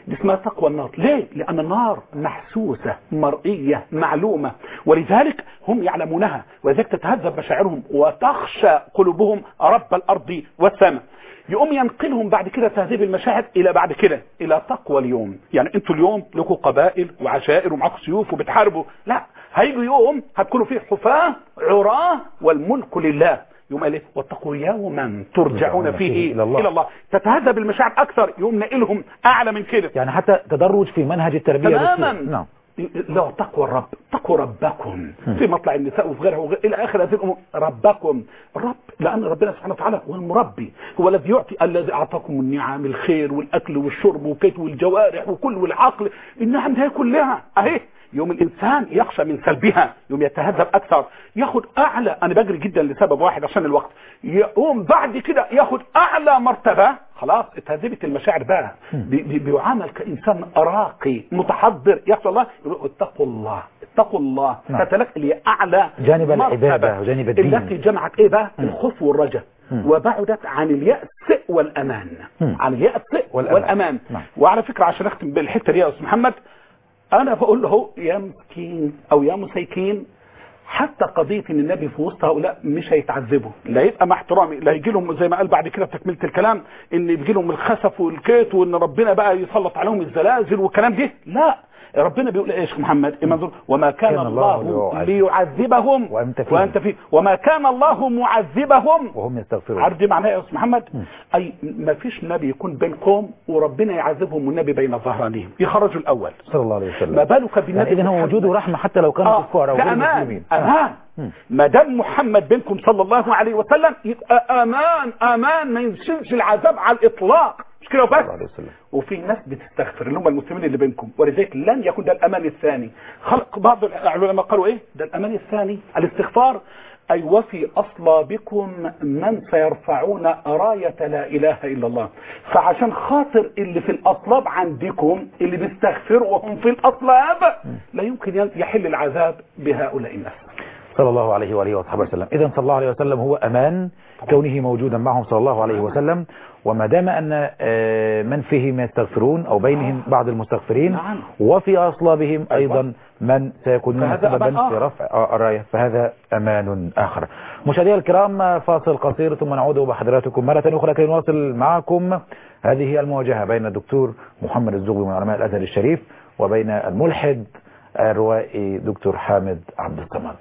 دي اسمها تقوى النار ليه لان النار محسوسه مرئيه معلومه ولذلك هم يعلمونها ولذلك تتهذب مشاعرهم وتخشى قلوبهم رب الارض والسماء يقوم ينقلهم بعد كده تهذيب المشاعر الى بعد كده الى تقوى اليوم يعني انتوا اليوم لكم قبائل وعشائر ومعاكم سيوف وبتحاربوا لا هيجوا يوم هتكونوا فيه حفاة عراة والملك لله يوم قال ايه واتقوا يوما ترجعون فيه إلى الله. الى الله تتهذب المشاعر اكثر يوم نقلهم اعلى من كده يعني حتى تدرج في منهج التربية تماما والسيرة. نعم لا تقوى الرب تقوى ربكم في مطلع النساء وفي غيرها وغير الى اخر هذه الامور ربكم رب لان ربنا سبحانه وتعالى هو المربي هو الذي يعطي الذي اعطاكم النعم الخير والاكل والشرب وكيت والجوارح وكل والعقل النعم دي كلها اهي يوم الانسان يخشى من سلبها يوم يتهذب اكثر ياخد اعلى انا بجري جدا لسبب واحد عشان الوقت يقوم بعد كده ياخد اعلى مرتبه خلاص اتهذبت المشاعر بقى بي- بي- بيعامل كانسان راقي متحضر يخشى الله يقول اتقوا الله اتقوا الله نعم. فتلك لاعلى جانب مرتبة. العبادة وجانب الدين. التي جمعت ايه بقى الخوف والرجاء وبعدت عن اليأس والامان مم. عن اليأس والأمان. والامان نعم. وعلى فكرة عشان اختم بالحتة دي يا استاذ محمد انا بقول له يا مسكين او يا مسيكين حتى قضية ان النبي في وسط هؤلاء مش هيتعذبوا لا يبقى مع احترامي لا يجي لهم زي ما قال بعد كده في تكملة الكلام ان يجي لهم الخسف والكيت وان ربنا بقى يسلط عليهم الزلازل والكلام ده لا ربنا بيقول ايه يا شيخ محمد إمام زر- وما كان كان الله الله ليعذب- ليعذبهم وأنت فيهم. وانت فيه وما كان الله معذبهم وهم يستغفرون عارف دي معناها يا استاذ محمد اي ما فيش نبي يكون بين قوم وربنا يعذبهم والنبي بين ظهرانيهم يخرجوا الاول صلى الله عليه وسلم ما بالك بالنبي يعني إذن هو محمد؟ وجوده رحمة حتى لو كانوا آه، كفار أو ده غير امان مسلمين امان مم. ما دام محمد بينكم صلى الله عليه وسلم يبقى امان امان ما ينزلش العذاب على الاطلاق مش كده صلى الله عليه وبس وسلم وفي ناس بتستغفر اللي هم المسلمين اللي بينكم ولذلك لن يكون ده الامان الثاني خلق بعض العلماء قالوا ايه ده الامان الثاني الاستغفار أي وفي أصلابكم من سيرفعون راية لا إله إلا الله فعشان خاطر اللي في الأصلاب عندكم اللي بيستغفروا وهم في الأصلاب لا يمكن يحل العذاب بهؤلاء الناس صلى الله عليه وآله وصحبه وسلم إذا صلى الله عليه وسلم هو أمان كونه موجودا معهم صلى الله عليه وسلم وما دام أن آه، من فيهم يستغفرون أو بينهم بعض المستغفرين نعم. وفي أصلابهم أيضا من سيكونون فهذا سببا أمان في آخر. رفع آه، الراية فهذا أمان آخر مشاهدينا الكرام فاصل قصير ثم نعود بحضراتكم مرة أخرى كي نواصل معكم هذه المواجهة بين الدكتور محمد الزغبي من علماء الأزهر الشريف وبين الملحد الروائي دكتور حامد عبد الصمد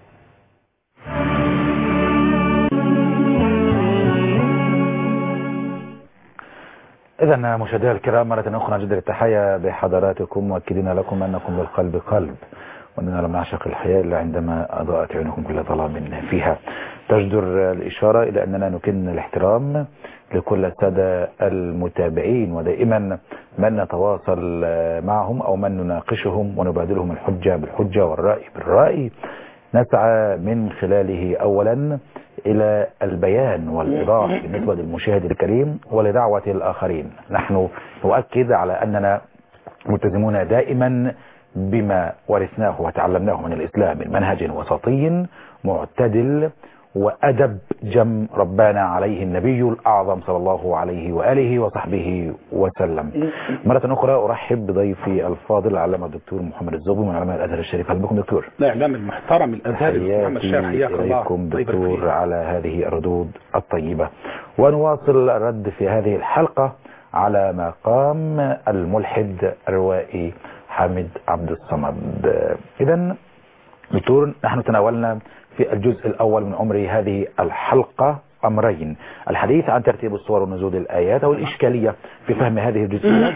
إذا مشاهدينا الكرام مرة أخرى نجدد التحية بحضراتكم مؤكدين لكم أنكم بالقلب قلب وأننا لم نعشق الحياة إلا عندما أضاءت عيونكم كل ظلام فيها تجدر الإشارة إلى أننا نكن الاحترام لكل السادة المتابعين ودائما من نتواصل معهم أو من نناقشهم ونبادلهم الحجة بالحجة والرأي بالرأي نسعى من خلاله أولا إلى البيان والإيضاح بالنسبة للمشاهد الكريم ولدعوة الآخرين نحن نؤكد على أننا ملتزمون دائما بما ورثناه وتعلمناه من الإسلام من منهج وسطي معتدل وأدب جم ربنا عليه النبي الأعظم صلى الله عليه وآله وصحبه وسلم مرة أخرى أرحب بضيفي الفاضل العلامة الدكتور محمد الزغبي من علماء الأزهر الشريف أهلا بكم دكتور الإعلام المحترم الأزهري محمد الشيخ تحياتي حياك الله إليكم الله يبارك دكتور فيك. على هذه الردود الطيبة ونواصل الرد في هذه الحلقة على مقام الملحد الروائي حامد عبد الصمد إذا دكتور نحن تناولنا في الجزء الأول من عمر هذه الحلقة أمرين الحديث عن ترتيب الصور ونزول الآيات أو الإشكالية في فهم هذه الجزئية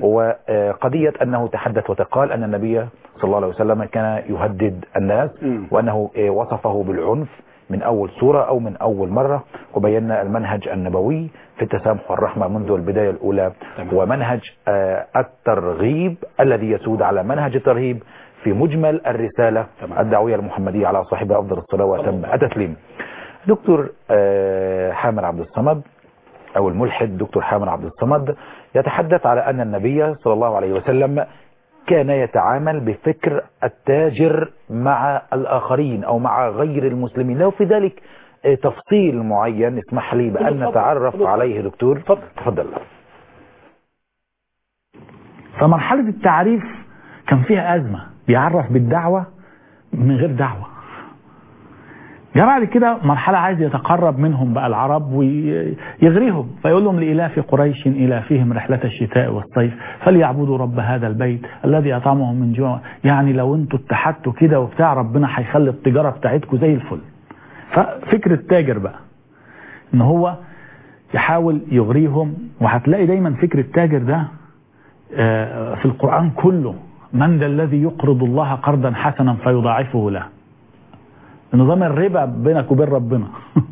وقضية أنه تحدث وتقال أن النبي صلى الله عليه وسلم كان يهدد الناس مم. وأنه آه، وصفه بالعنف من أول سورة أو من أول مرة وبينا المنهج النبوي في التسامح والرحمة منذ البداية الأولى تمام. ومنهج آه، الترغيب الذي يسود على منهج الترهيب في مجمل الرسالة تمام. الدعوية المحمدية على صاحبها أفضل الصلاة وأتم الله. التسليم دكتور آه، حامد عبد الصمد أو الملحد دكتور حامد عبد الصمد يتحدث على أن النبي صلى الله عليه وسلم كان يتعامل بفكر التاجر مع الآخرين أو مع غير المسلمين لو في ذلك آه، تفصيل معين اسمح لي بأن اتفضل. نتعرف اتفضل. عليه دكتور اتفضل. تفضل فمرحلة التعريف كان فيها أزمة بيعرف بالدعوة من غير دعوة جاء بعد كده مرحلة عايز يتقرب منهم بقى العرب ويغريهم فيقول لهم لإلاف قريش إلافهم رحلة الشتاء والصيف فليعبدوا رب هذا البيت الذي أطعمهم من جوع يعني لو انتوا اتحدتوا كده وبتاع ربنا هيخلي التجارة بتاعتكم زي الفل ففكرة تاجر بقى ان هو يحاول يغريهم وهتلاقي دايما فكر التاجر ده آه، في القرآن كله من ذا الذي يقرض الله قرضا حسنا فيضاعفه له نظام الربا بينك وبين ربنا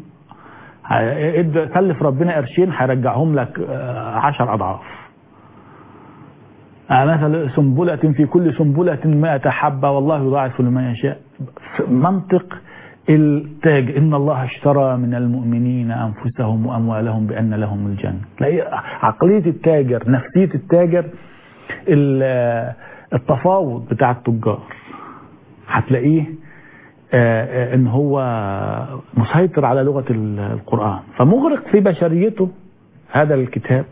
اد- سلف ربنا قرشين هيرجعهم لك آه، عشر اضعاف آه، مثل سنبلة في كل سنبلة مائة حبة والله يضاعف لمن يشاء منطق التاج إن الله اشترى من المؤمنين أنفسهم وأموالهم بأن لهم الجنة تلاقي عقلية التاجر نفسية التاجر ال- التفاوض بتاع التجار هتلاقيه آه، آه، ان هو مسيطر على لغة ال- القرآن فمغرق في بشريته هذا الكتاب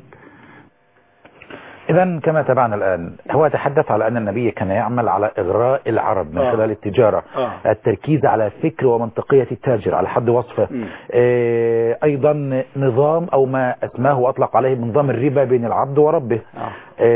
إذا كما تابعنا الآن هو يتحدث على أن النبي كان يعمل على إغراء العرب من آه. خلال التجارة آه. التركيز على فكر ومنطقية التاجر على حد وصفه مم. آه، أيضا نظام أو ما أسماه وأطلق عليه نظام الربا بين العبد وربه آه.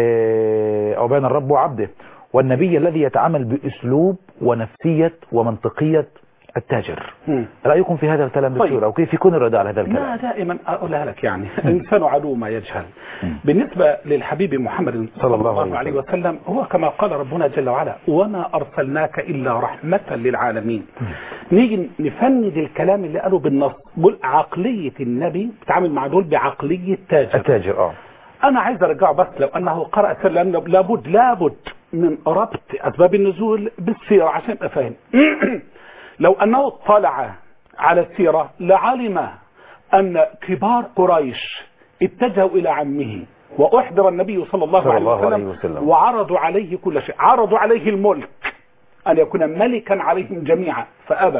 آه، أو بين الرب وعبده والنبي الذي يتعامل بأسلوب ونفسية ومنطقية التاجر مم. رأيكم في هذا الكلام طيب. دكتور أو كيف يكون الرداء على هذا لا الكلام دائما أقولها لك يعني الإنسان عدو ما يجهل بالنسبة للحبيب محمد صلى الله عليه وسلم هو كما قال ربنا جل وعلا وما أرسلناك إلا رحمة للعالمين نيجي نفند الكلام اللي قاله بالنص قل عقلية النبي بتعامل مع دول بعقلية تاجر التاجر اه انا عايز ارجعه بس لو انه قرأ سر لانه لابد لابد من ربط اسباب النزول بالسيرة عشان ابقى فاهم لو انه اطلع على السيرة لعلم ان كبار قريش اتجهوا الى عمه واحضر النبي صلى الله, صلى عليه, الله وسلم عليه وسلم. وعرضوا عليه كل شيء عرضوا عليه الملك ان يكون ملكا عليهم جميعا فابى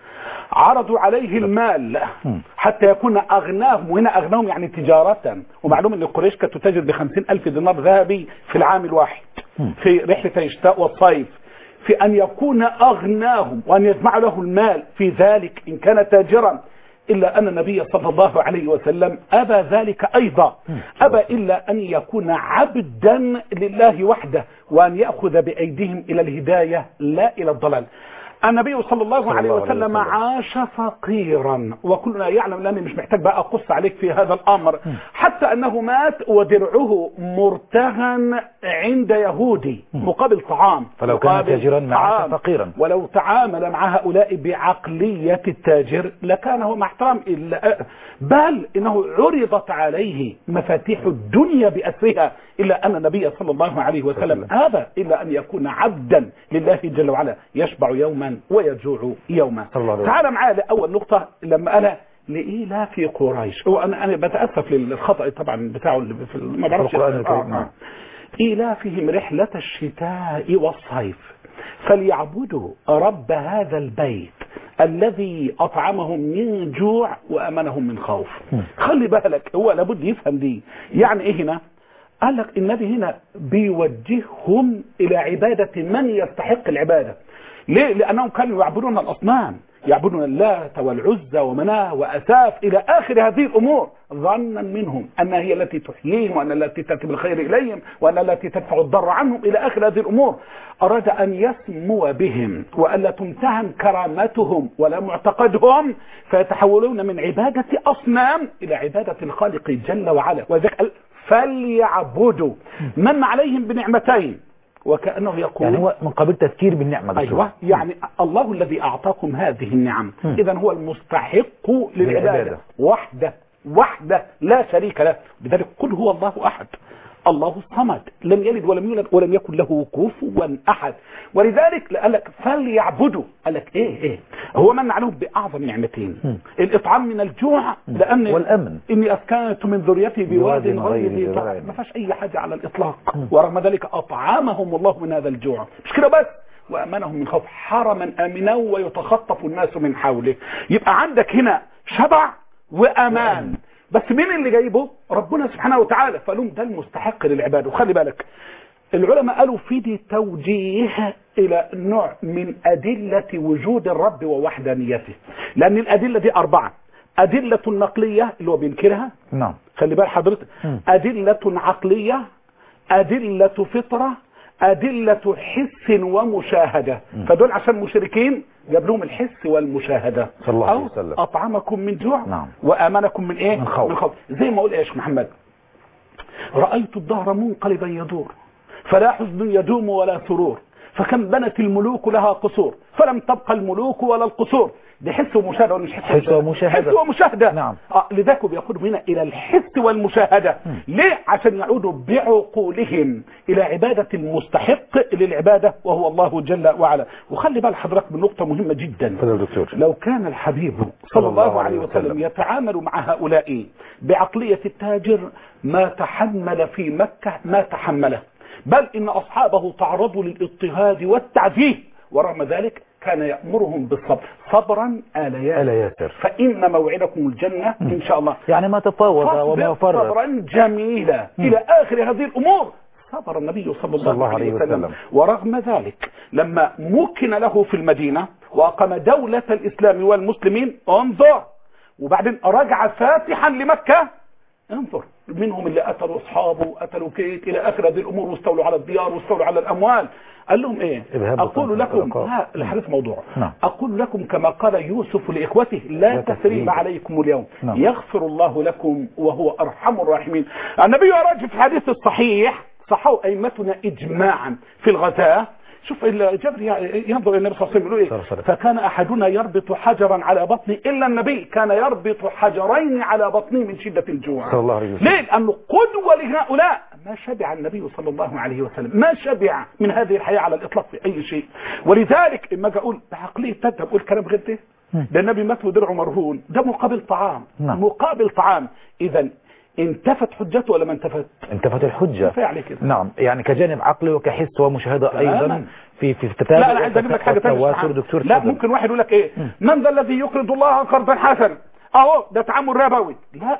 عرضوا عليه المال حتى يكون أغناهم وهنا أغناهم يعني تجارة ومعلوم أن قريش كانت تتاجر بخمسين ألف دينار ذهبي في العام الواحد في رحلة الشتاء والصيف في أن يكون أغناهم وأن يجمع له المال في ذلك إن كان تاجرا إلا أن النبي صلى الله عليه وسلم أبى ذلك أيضا أبى إلا أن يكون عبدا لله وحده وأن يأخذ بأيديهم إلى الهداية لا إلى الضلال النبي صلى الله صلى عليه الله عليه وسلم وسلم. عاش فقيرا وكلنا يعلم لاني مش محتاج بقى اقص عليك في هذا الامر حتى انه مات ودرعه مرتهن عند يهودي مقابل طعام فلو كان مقابل تاجراً ما عاش طعام. فقيراً. ولو تعامل مع هؤلاء بعقلية التاجر لكان هو مع احترام إلا بل انه عرضت عليه مفاتيح الدنيا بأسرها الا ان النبي صلى الله عليه وسلم ابى الا ان يكون عبدا لله جل وعلا يشبع يوما ويجوع يوما صلى الله عليه وسلم. تعال معايا لأول نقطة لما أنا لإيلاف قريش هو أنا أنا بتأسف للخطأ طبعا بتاعه اللي في ال- ما بعرفش القرآن آه، الكريم، آه. نعم. إيلافهم رحلة الشتاء والصيف فليعبدوا رب هذا البيت الذي أطعمهم من جوع وأمنهم من خوف خلي بالك هو لابد يفهم دي يعني إيه هنا قال لك النبي هنا بيوجههم إلى عبادة من يستحق العبادة ليه؟ لأنهم كانوا يعبدون الأصنام يعبدون اللات والعزى ومناه وأساف إلى آخر هذه الأمور ظنا منهم أنها هي التي تحييهم وأن التي تأتي بالخير إليهم وأن التي تدفع الضر عنهم إلى آخر هذه الأمور أراد أن يسمو بهم وألا تمتهن كرامتهم ولا معتقدهم فيتحولون من عبادة أصنام إلى عبادة الخالق جل وعلا وذلك قال فليعبدوا من عليهم بنعمتين وكأنه يقول يعني هو من قبيل تذكير بالنعمة دكتور. أيوة يعني الله الذي أعطاكم هذه النعم إذا هو المستحق للعبادة للعبادة. وحده وحده لا شريك له لذلك قل هو الله أحد الله الصمد لم يلد ولم يولد ولم يكن له كفوا أحد ولذلك قال لك فليعبدوا قال لك إيه إيه هو من عليهم بأعظم نعمتين الإطعام من الجوع لأن والأمن. إني أسكنت من ذريتي بواد بواد غير غير ذي ذي زرع زرع. ما فيهاش أي حاجة على الإطلاق ورغم ذلك أطعمهم الله من هذا الجوع مش كده بس وأمنهم من خوف حرما آمنا ويتخطف الناس من حوله يبقى عندك هنا شبع وأمان بس مين اللي جايبه ربنا سبحانه وتعالى فقالهم ده المستحق للعبادة وخلي بالك العلماء قالوا في دي توجيه الى نوع من ادله وجود الرب ووحدانيته لان الادله دي اربعه ادله نقليه اللي هو بينكرها نعم خلي بال حضرتك مم. أدلة عقلية أدلة فطرة أدلة حس ومشاهدة فدول عشان مشركين جاب لهم الحس والمشاهدة صلى الله عليه أو وسلم. أطعمكم من جوع نعم. وآمنكم من إيه من خوف. من خوف زي ما أقول إيه يا شيخ محمد رأيت الدهر منقلبا يدور فلا حزن يدوم ولا سرور فكم بنت الملوك لها قصور فلم تبقى الملوك ولا القصور دي حس ومشاهدة ولا مش حس حس ومشاهدة. حس ومشاهدة نعم. آه لذلك بيقودوا هنا إلى الحس والمشاهدة ليه عشان يعودوا بعقولهم إلى عبادة المستحق للعبادة وهو الله جل وعلا وخلي بال حضرتك من نقطة مهمة جدا تفضل يا دكتور لو كان الحبيب صلى الله عليه وسلم يتعامل مع هؤلاء بعقلية التاجر ما تحمل في مكة ما تحمله بل إن أصحابه تعرضوا للاضطهاد والتعذيب ورغم ذلك كان يأمرهم بالصبر صبرا آل ياسر آل ياسر. فإن موعدكم الجنة إن شاء الله يعني ما تفاوض وما فاصبر فرط صبرا جميلا إلى آخر هذه الأمور صبر النبي صلى الله, صلى الله عليه عليه وسلم. وسلم. ورغم ذلك لما مكن له في المدينة وأقام دولة الإسلام والمسلمين انظر وبعدين رجع فاتحا لمكة انظر منهم اللي قتلوا اصحابه وقتلوا كيت الى اخر هذه الامور واستولوا على الديار واستولوا على الاموال قال لهم ايه إرهاب اقول وقتل لكم والعقاب. لا الحديث موضوع نعم. اقول لكم كما قال يوسف لاخوته لا لا تثريب تثريب. عليكم اليوم نعم. يغفر الله لكم وهو ارحم الراحمين النبي راجع في الحديث الصحيح صحوا ائمتنا اجماعا في الغزاه شوف الجبر ينظر الى النبي صلى الله عليه وسلم يقول صلى الله عليه ايه وسلم. فكان احدنا يربط حجرا على بطنه الا النبي كان يربط حجرين على بطنه من شده الجوع صلى الله عليه وسلم. ليه لانه قدوه لهؤلاء ما شبع النبي صلى الله عليه وسلم ما شبع من هذه الحياه على الاطلاق في اي شيء ولذلك اما اجي اقول بعقليه تذهب اقول كلام غير ده ده النبي مات ودرعه مرهون ده مقابل طعام نعم. مقابل طعام اذا انتفت حجته ولا ما انتفت انتفت الحجة كفايه عليه كده نعم يعني كجانب عقلي وكحس ومشاهدة تماما. أيضا في في تتابع لا انا عايز اجيب لك حاجه ثانيه والتواتر دكتور لا تفضل. ممكن واحد يقول لك ايه من ذا الذي يقرض الله قرضا حسنا اهو ده تعامل ربوي لا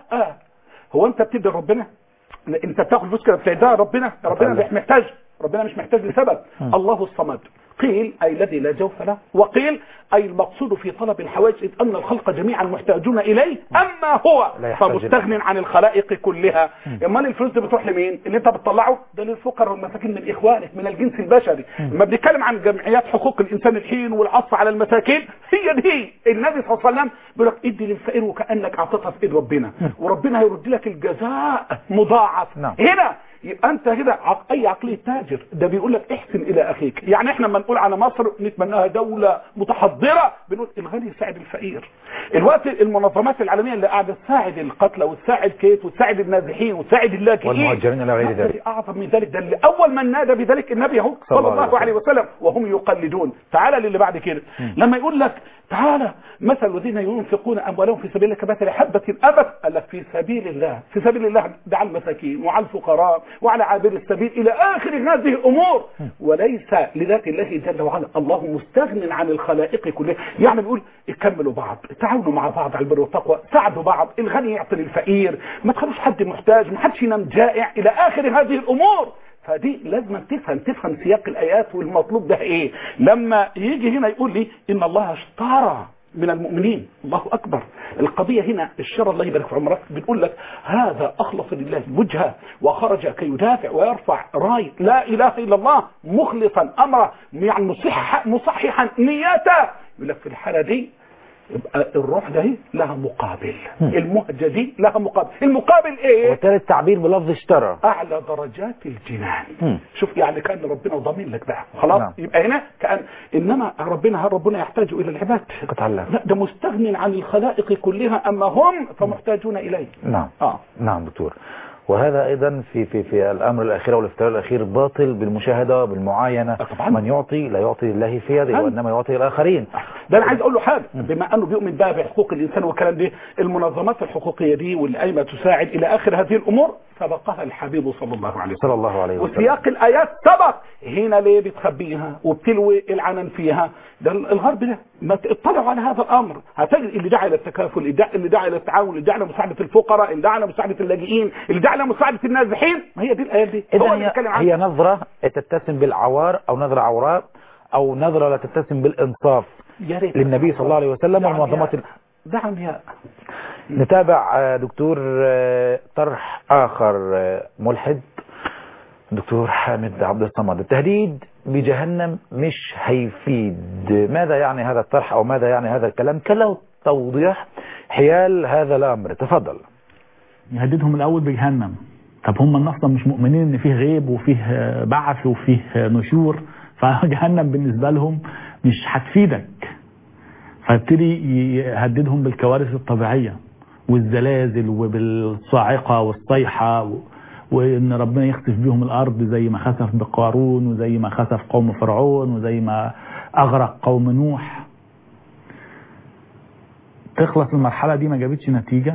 هو انت بتدي ربنا لا، انت بتاخد فلوس كده بتديها ربنا ربنا طبعا. مش محتاج ربنا مش محتاج لسبب الله الصمد قيل اي الذي لا جوف له وقيل اي المقصود في طلب الحوائج اذ ان الخلق جميعا محتاجون اليه اما هو لا يحتاج فمستغن عن الخلائق كلها امال الفلوس دي بتروح لمين اللي انت بتطلعه ده للفقراء والمساكين من اخوانك من الجنس البشري لما بنتكلم عن جمعيات حقوق الانسان الحين والعطف على المساكين هي دي النبي صلى الله عليه وسلم بيقول لك ادي للفقير وكانك اعطيتها في ايد ربنا وربنا هيرد لك الجزاء مضاعف نعم. هنا يبقى انت كده عق- اي عقليه تاجر ده بيقول لك احسن الى اخيك يعني احنا لما نقول على مصر نتمناها دوله متحضره بنقول الغني يساعد الفقير الوقت المنظمات العالميه اللي قاعده تساعد القتلى وتساعد كيت وتساعد النازحين وتساعد اللاجئين والمهاجرين إلى غير لا، ذلك. ده اعظم من ذلك ده اللي اول من نادى بذلك النبي اهو صلى صلى الله الله عليه عليه وسلم وهم يقلدون تعالى للي بعد كده لما يقول لك تعالى مثل الذين ينفقون اموالهم في سبيل الله كمثل حبه انبت قال لك في سبيل الله في سبيل الله ده على المساكين وعلى الفقراء وعلى عابر السبيل الى اخر هذه الامور وليس لذات الله جل وعلا الله مستغن عن الخلائق كلها يعني بيقول كملوا بعض تعاونوا مع بعض على البر والتقوى ساعدوا بعض الغني يعطي للفقير ما تخلوش حد محتاج ما حدش ينام جائع الى اخر هذه الامور فدي لازم تفهم تفهم سياق الايات والمطلوب ده ايه لما يجي هنا يقول لي ان الله اشترى من المؤمنين الله اكبر القضيه هنا الشر الله يبارك في عمرك بنقول لك هذا اخلص لله وجهه وخرج كي يدافع ويرفع راي لا اله الا الله مخلصا امره يعني مصح مصححا نيته يقول لك في الحاله دي يبقى الروح ده لها مقابل المهجه دي لها مقابل المقابل ايه وبالتالي التعبير بلفظ اشترى اعلى درجات الجنان مم. شوف يعني كان ربنا ضامن لك بقى خلاص نعم. يبقى هنا كان انما ربنا هل ربنا يحتاج الى العباد قطع الله لا ده مستغن عن الخلائق كلها اما هم فمحتاجون اليه نعم اه نعم دكتور وهذا ايضا في في في الامر الاخير والافتراء الاخير باطل بالمشاهده بالمعاينه آه طبعاً. من يعطي لا يعطي لله في يده أيوة. وانما يعطي الاخرين ده انا عايز اقول له حاجه بما انه بيؤمن بقى بحقوق الانسان والكلام ده المنظمات الحقوقيه دي واللي قايمه تساعد الى اخر هذه الامور سبقها الحبيب صلى الله عليه وسلم صلى الله عليه وسلم وسياق الايات سبق هنا ليه بتخبيها وبتلوي العنان فيها ده الغرب ده ما اطلعوا على هذا الامر هتجد اللي دعا الى التكافل اللي دعا اللي دعا الى التعاون اللي دعا الى مساعده الفقراء اللي دعا الى مساعده اللاجئين اللي دعا على مساعدة النازحين ما هي دي الآيات دي إذا هو اللي هي, بيتكلم عنها. هي نظرة تتسم بالعوار أو نظرة عوراء أو نظرة لا تتسم بالإنصاف يا ريت للنبي صلى الله عليه وسلم دعم والمنظمات يا- دعم يا نتابع آه، دكتور آه، طرح آخر آه، ملحد دكتور حامد عبد الصمد التهديد بجهنم مش هيفيد ماذا يعني هذا الطرح أو ماذا يعني هذا الكلام كان له توضيح حيال هذا الأمر تفضل يهددهم الاول بجهنم طب هم الناس أصلاً مش مؤمنين ان فيه غيب وفيه آه، بعث وفيه آه، نشور فجهنم بالنسبه لهم مش هتفيدك فيبتدي يهددهم بالكوارث الطبيعيه والزلازل وبالصاعقه والصيحه و... وان ربنا يخسف بيهم الارض زي ما خسف بقارون وزي ما خسف قوم فرعون وزي ما اغرق قوم نوح تخلص المرحله دي ما جابتش نتيجه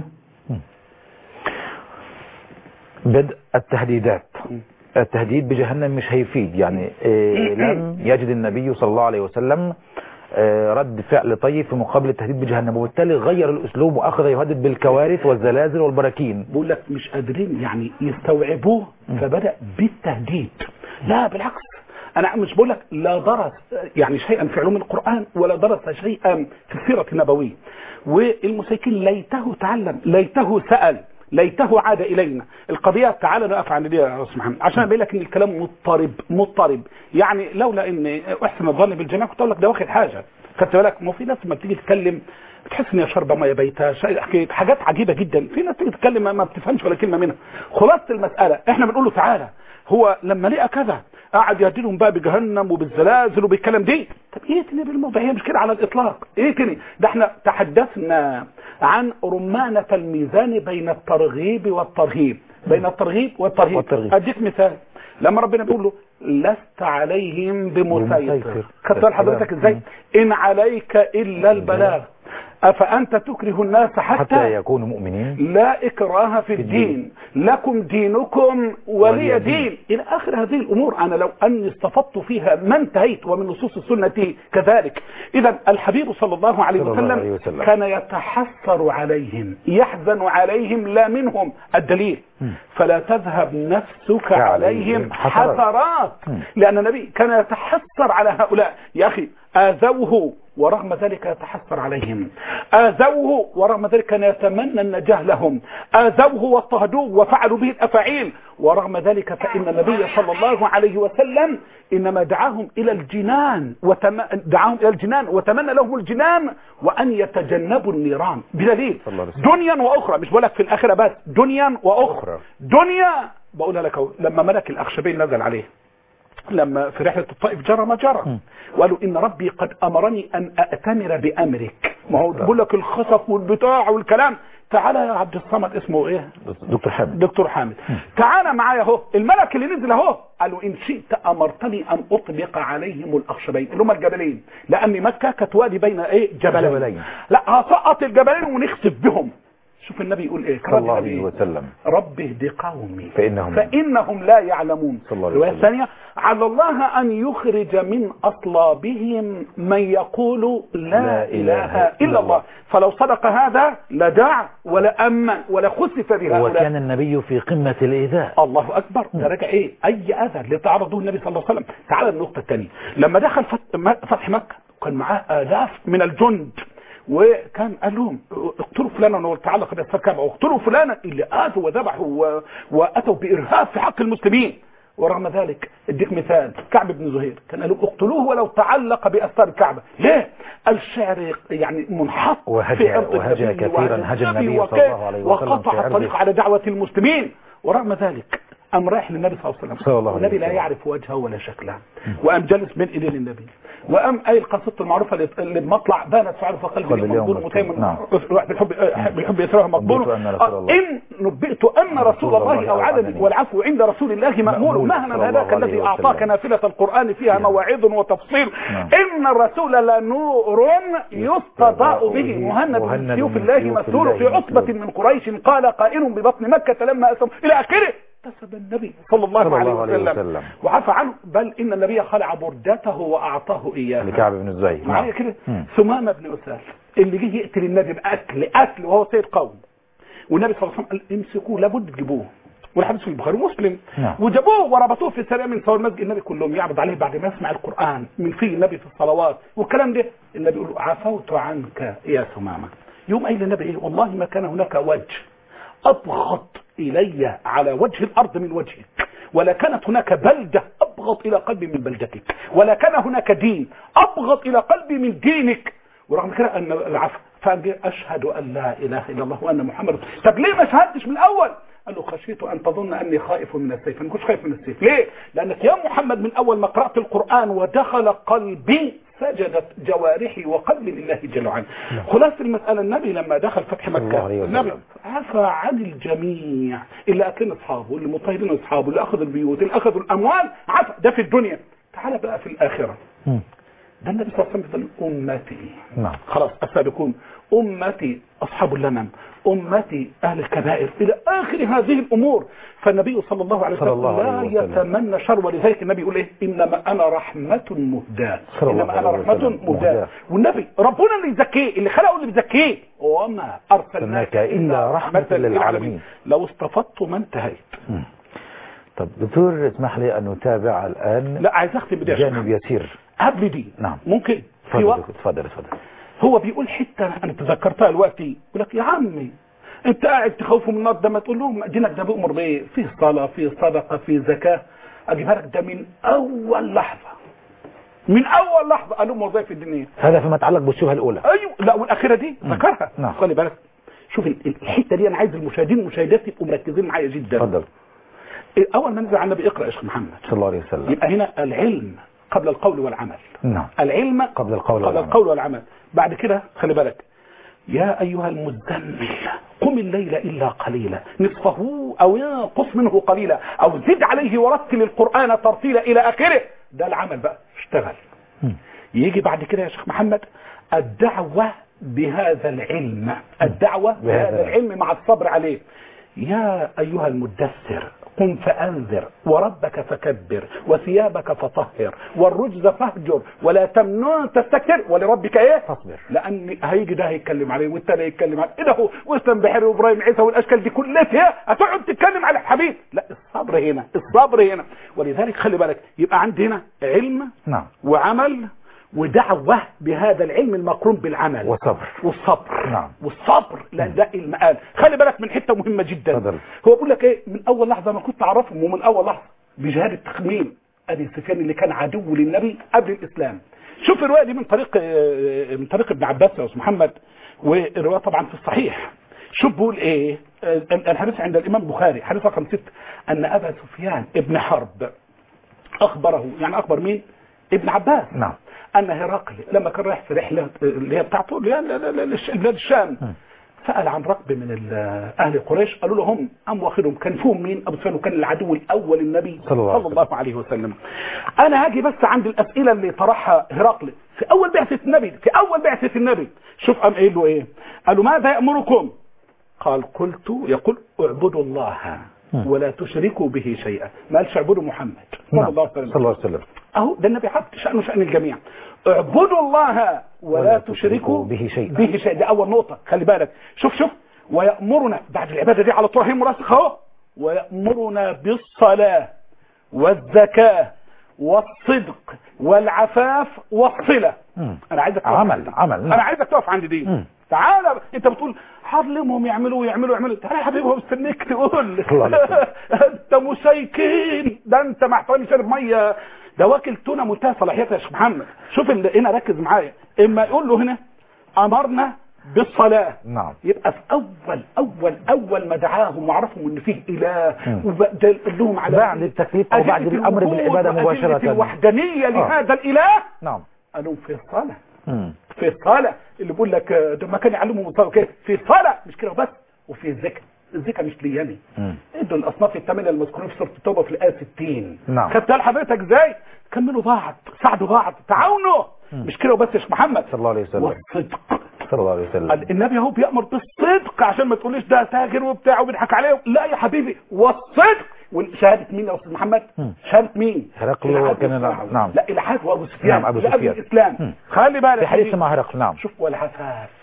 بدء التهديدات التهديد بجهنم مش هيفيد يعني إيه لم يجد النبي صلى الله عليه وسلم آه، رد فعل طيب في مقابل التهديد بجهنم وبالتالي غير الأسلوب وأخذ يهدد بالكوارث والزلازل والبراكين بقول لك مش قادرين يعني يستوعبوه فبدأ بالتهديد لا بالعكس انا مش بقول لك لا درس يعني شيئا في علوم القرآن ولا درس شيئا في السيرة النبوية والمسيكين ليته تعلم ليته سأل ليته عاد الينا القضيه تعالى نقف عند دي يا استاذ محمد عشان ابين لك ان الكلام مضطرب مضطرب يعني لولا ان احسن الظن بالجميع كنت اقول لك ده واخد حاجه خدت بالك ما في ناس لما بتيجي تتكلم بتحس ان هي شاربه ميه بيتها شيء- حكاية- حاجات عجيبه جدا في ناس تيجي تتكلم ما- ما بتفهمش ولا كلمه منها خلاصه المساله احنا بنقول له تعالى هو لما لقى كذا قعد يهددهم بقى بجهنم وبالزلازل وبالكلام دي طب ايه تاني بالموضوع هي مش كده على الاطلاق ايه تاني ده احنا تحدثنا عن رمانة الميزان بين الترغيب والترهيب بين الترغيب والترهيب, والترغيب. اديك مثال لما ربنا بيقول له لست عليهم بمسيطر بمسيطر. خدت بال حضرتك ازاي ان عليك الا البلاغ افانت تكره الناس حتى حتى يكونوا مؤمنين لا إكراه في الدين لكم دينكم ولي ولي دين. دين إلى آخر هذه الأمور أنا لو أني استفدت فيها ما انتهيت ومن نصوص السنة كذلك إذا الحبيب صلى الله عليه صلى الله وسلم, عليه وسلم. كان يتحسر عليهم يحزن عليهم لا منهم الدليل فلا تذهب نفسك عليهم عليهم حسرات. حسرات مم. لأن النبي كان يتحسر على هؤلاء يا أخي آذوه ورغم ذلك يتحسر عليهم آذوه ورغم ذلك كان يتمنى النجاة لهم آذوه واضطهدوه وفعلوا به الأفاعيل ورغم ذلك فإن النبي صلى الله عليه وسلم إنما دعاهم إلى الجنان وتم... دعاهم إلى الجنان وتمنى لهم الجنان وأن يتجنبوا النيران بدليل صلى الله عليه وسلم. دنيا وأخرى مش بقول لك في الآخرة بس دنيا وأخرى أخرى. دنيا بقولها لك أهو، لما ملك الأخشبين نزل عليه لما في رحلة الطائف جرى ما جرى وقالوا إن ربي قد أمرني أن أأتمر بأمرك ما هو بيقول لك الخسف والبتاع والكلام تعالى يا عبد الصمد اسمه ايه دكتور حامد دكتور حامد تعالى معايا اهو الملك اللي نزل اهو قالوا ان شئت امرتني ان اطلق عليهم الاخشبين اللي هم الجبلين لان مكه كانت وادي بين ايه جبلين, جبلين. لا هسقط الجبلين ونخسف بهم شوف النبي يقول ايه صلى الله النبي عليه إيه؟ وسلم رب اهد قومي فإنهم فإنهم لا يعلمون صلى الله عليه الرواية وسلم. الثانية على الله أن يخرج من أصلابهم من يقول لا, لا إله إلا الله فلو صدق هذا لدع ولا أمن ولا خسف بهؤلاء وكان النبي في قمة الإيذاء الله اكبر ده راجع ايه اي اذى اللي تعرضه النبي صلى الله عليه وسلم تعال النقطه الثانيه لما دخل فت- م- فتح مكه كان معاه الاف من الجند وكان قال لهم اقتلوا فلانا وتعالى قد الكعبه واقتلوا فلانا اللي اذوا وذبحوا و- واتوا بارهاب في حق المسلمين ورغم ذلك اديك مثال كعب بن زهير كان قال لهم اقتلوه ولو تعلق باستار الكعبه ليه الشعر يعني منحط وهجى- في عرض وهجى النبي كثيراً وعرض هجى النبي النبي صلى وكيف- الله عليه وسلم في وقطع عرضه. الطريق على دعوة المسلمين ورغم ذلك أم رايح للنبي صلى الله عليه وسلم صلى الله عليه والنبي لا وسلم. يعرف وجهه ولا شكله وأم جلس بين إيدين النبي وأم قايل قصته المعروفة اللي- اللي بمطلع بانت سعر فقلب قلب اليوم اليوم مقبول مفتون. متيم نعم. بالحب بالحب يسره مقبول نبئت أن رسول الله- إن نبئت أن رسول الله أو عدني والعفو عند رسول الله مأمول مأمول مهما صلى هذاك الله الذي عليه أعطاك وسلم. نافلة القرآن فيها مواعظ وتفصيل نعم. إن الرسول لنور يستضاء به مهند من مهند سيوف من الله سيوف مسلول الله في عصبة مسلول. من قريش قال قائل ببطن مكة لما أسلم إلى آخره كسب النبي صلى الله, صلى عليه, الله عليه وسلم, وسلم. وعفى عنه بل إن النبي خلع بردته وأعطاه إياها لكعب بن زهير معايا نعم. كده مم. ثمامة بن أسال اللي جه يقتل النبي بأكل أكل وهو سيد قوم والنبي صلى الله عليه وسلم قال امسكوه لابد تجيبوه والحديث في البخاري ومسلم نعم. وجابوه وربطوه في سريع من سوى المسجد النبي كلهم يعبد عليه بعد ما يسمع القرآن من فيه النبي في الصلوات والكلام ده النبي يقول له عفوت عنك يا ثمامة يوم قايل النبي ايه والله ما كان هناك وجه أبغض إلي على وجه الأرض من وجهك ولا كانت هناك بلدة أبغض إلى قلبي من بلدتك ولا كان هناك دين أبغض إلى قلبي من دينك ورغم كده أن العفو فأجي أشهد أن لا إله إلا الله وأن محمد طب ليه ما شهدتش من الأول قال له خشيت أن تظن أني خائف من السيف أنا كنت خايف من السيف ليه لأنك يا محمد من أول ما قرأت القرآن ودخل قلبي سجدت جوارحي وقلبي لله جل وعلا خلاصة المسألة النبي لما دخل فتح الله مكة عليه وسلم. النبي عفى عن الجميع اللي أكلنا أصحابه اللي مطهرين أصحابه اللي أخذوا البيوت اللي أخذوا الأموال عفى ده في الدنيا تعال بقى في الآخرة مم. ده النبي صلى الله عليه وسلم يقول أمتي نعم خلاص السابقون أمتي أصحاب اللمم أمتي أهل الكبائر إلى آخر هذه الأمور فالنبي صلى الله عليه صلى وسلم الله لا عليه وسلم. يتمنى شر ولذلك النبي يقول إيه إنما أنا رحمة مهداة صلى الله إنما أنا عليه رحمة وسلم. مهداة مهداة. والنبي ربنا اللي يزكيه اللي خلقه اللي بيزكيه وما أرسلناك أرسلناك إلا رحمة للعالمين. لو استفدت ما انتهيت مم. طب دكتور اسمح لي أن نتابع الآن لا عايز أختم بدي جانب يسير قبل دي نعم. ممكن في تفضل وقت دكتور، تفضل تفضل هو بيقول حته انا تذكرتها دلوقتي يقول لك يا عمي انت قاعد تخوفه من النار ده ما تقول لهم دينك ده بيأمر بايه؟ في صلاه في صدقه في زكاه اجيبها لك ده من اول لحظه من اول لحظه قال لهم وظائف الدينيه هذا فيما يتعلق بالشبهه الأولى ايوه لا والاخيره دي ذكرها نعم. خلي بالك شوف ال- ال- الحته دي انا عايز المشاهدين والمشاهدات يبقوا مركزين معايا جدا تفضل اول ما ننزل على النبي اقرا يا شيخ محمد صلى الله عليه وسلم يبقى هنا العلم قبل القول والعمل نعم العلم قبل القول قبل والعمل. القول والعمل بعد كده خلي بالك يا أيها المزمل قم الليل إلا قليلا نصفه أو ينقص منه قليلا أو زد عليه ورتل القرآن ترتيلا إلى آخره ده العمل بقى اشتغل مم. يجي بعد كده يا شيخ محمد الدعوة بهذا العلم الدعوة بهذا بهذا العلم مع الصبر عليه يا أيها المدثر قم فأنذر وربك فكبر وثيابك فطهر والرجز فاهجر ولا تمنن تستكثر ولربك ايه فاصبر. لان هيجي ده هيتكلم عليه والتاني هيتكلم عليه ايه ده هو واسلام بحر وابراهيم عيسى والاشكال دي كلها هتقعد تتكلم على الحبيب لا الصبر هنا الصبر هنا ولذلك خلي بالك يبقى عندي هنا علم نعم وعمل ودعوة بهذا العلم المقرون بالعمل وصبر والصبر نعم. والصبر لان ده المقال خلي بالك من حته مهمه جدا تفضل. هو بيقول لك ايه من اول لحظه انا كنت اعرفهم ومن اول لحظه بجهاد التخمين ابي سفيان اللي كان عدو للنبي قبل الاسلام شوف الروايه دي من طريق آه، من طريق ابن عباس يا استاذ محمد والروايه طبعا في الصحيح شوف بيقول ايه آه، الحديث عند الامام البخاري حديث رقم ست ان ابا سفيان ابن حرب اخبره يعني اخبر مين ابن عباس نعم ان هرقل لما كان رايح في رحله اللي هي بتاعته اللي هي ل- ل- للش- بلاد الشام سال عن ركب من ال- اهل قريش قالوا له هم ام واخدهم كان فيهم مين ابو سفيان وكان العدو الاول النبي صلى الله عليه صلى الله عليه وسلم انا هاجي بس عند الاسئله اللي طرحها هرقل في اول بعثه النبي في اول بعثه النبي شوف قام قايل له ايه قالوا ماذا يامركم قال قلت يقول اعبدوا الله ولا تشركوا به شيئا ما قالش اعبدوا محمد صلى نعم الله عليه وسلم صلى الله عليه وسلم اهو ده النبي حط شأنه شأن الجميع اعبدوا الله ولا ولا تشركوا تشركوا به شيئا. به شيء ده اول نقطة خلي بالك شوف شوف ويأمرنا بعد العبادة دي على طول هي مرسخة اهو ويأمرنا بالصلاة والزكاة والصدق والعفاف والصلة مم. انا عايزك تقف عمل- عندي. عمل، نعم. انا عايزك تقف عند دي مم. تعالى ب- انت بتقول حرمهم يعملوا يعملوا يعملوا تعالى يا حبيبي هو مستنيك تقول الله عليه وسلم. انت مسيكين ده انت مع احترامي شارب ميه ده واكل تونه منتهى صلاحيتها يا شيخ محمد شوف ال- هنا ركز معايا اما يقول له هنا امرنا بالصلاه نعم يبقى في اول اول اول ما دعاهم وعرفهم ان فيه اله مم. وبدل لهم على بعد التكليف أو بعد أدلة الأمر الوجود بالعبادة وأدلة مباشرة. الوحدانيه آه. لهذا الاله نعم قالوا في الصلاه مم. في الصلاة اللي بيقول لك آه، ده ما كان يعلمهم الصلاة كده في الصلاة مش كده بس وفي الذكر الذكر مش لياني مم. ادوا الاصناف الثمانية المذكورين في سورة التوبة في الآية 60 نعم. خدتها لحضرتك ازاي كملوا بعض ساعدوا بعض تعاونوا مش كده وبس يا شيخ محمد صلى الله عليه وسلم والصدق صلى الله عليه وسلم قال النبي اهو بيأمر بالصدق عشان ما تقوليش ده تاجر وبتاع وبيضحك عليه لا يا حبيبي والصدق وشهادة مين يا استاذ محمد؟ مم. شهادة مين؟ هرقل العهد وكان- والصراع. نعم. لا العهد وابو سفيان نعم، أبو لا قبل سفيان. الاسلام مم. خلي بالك في حديث دي. مع هرقل نعم شوف والعفاف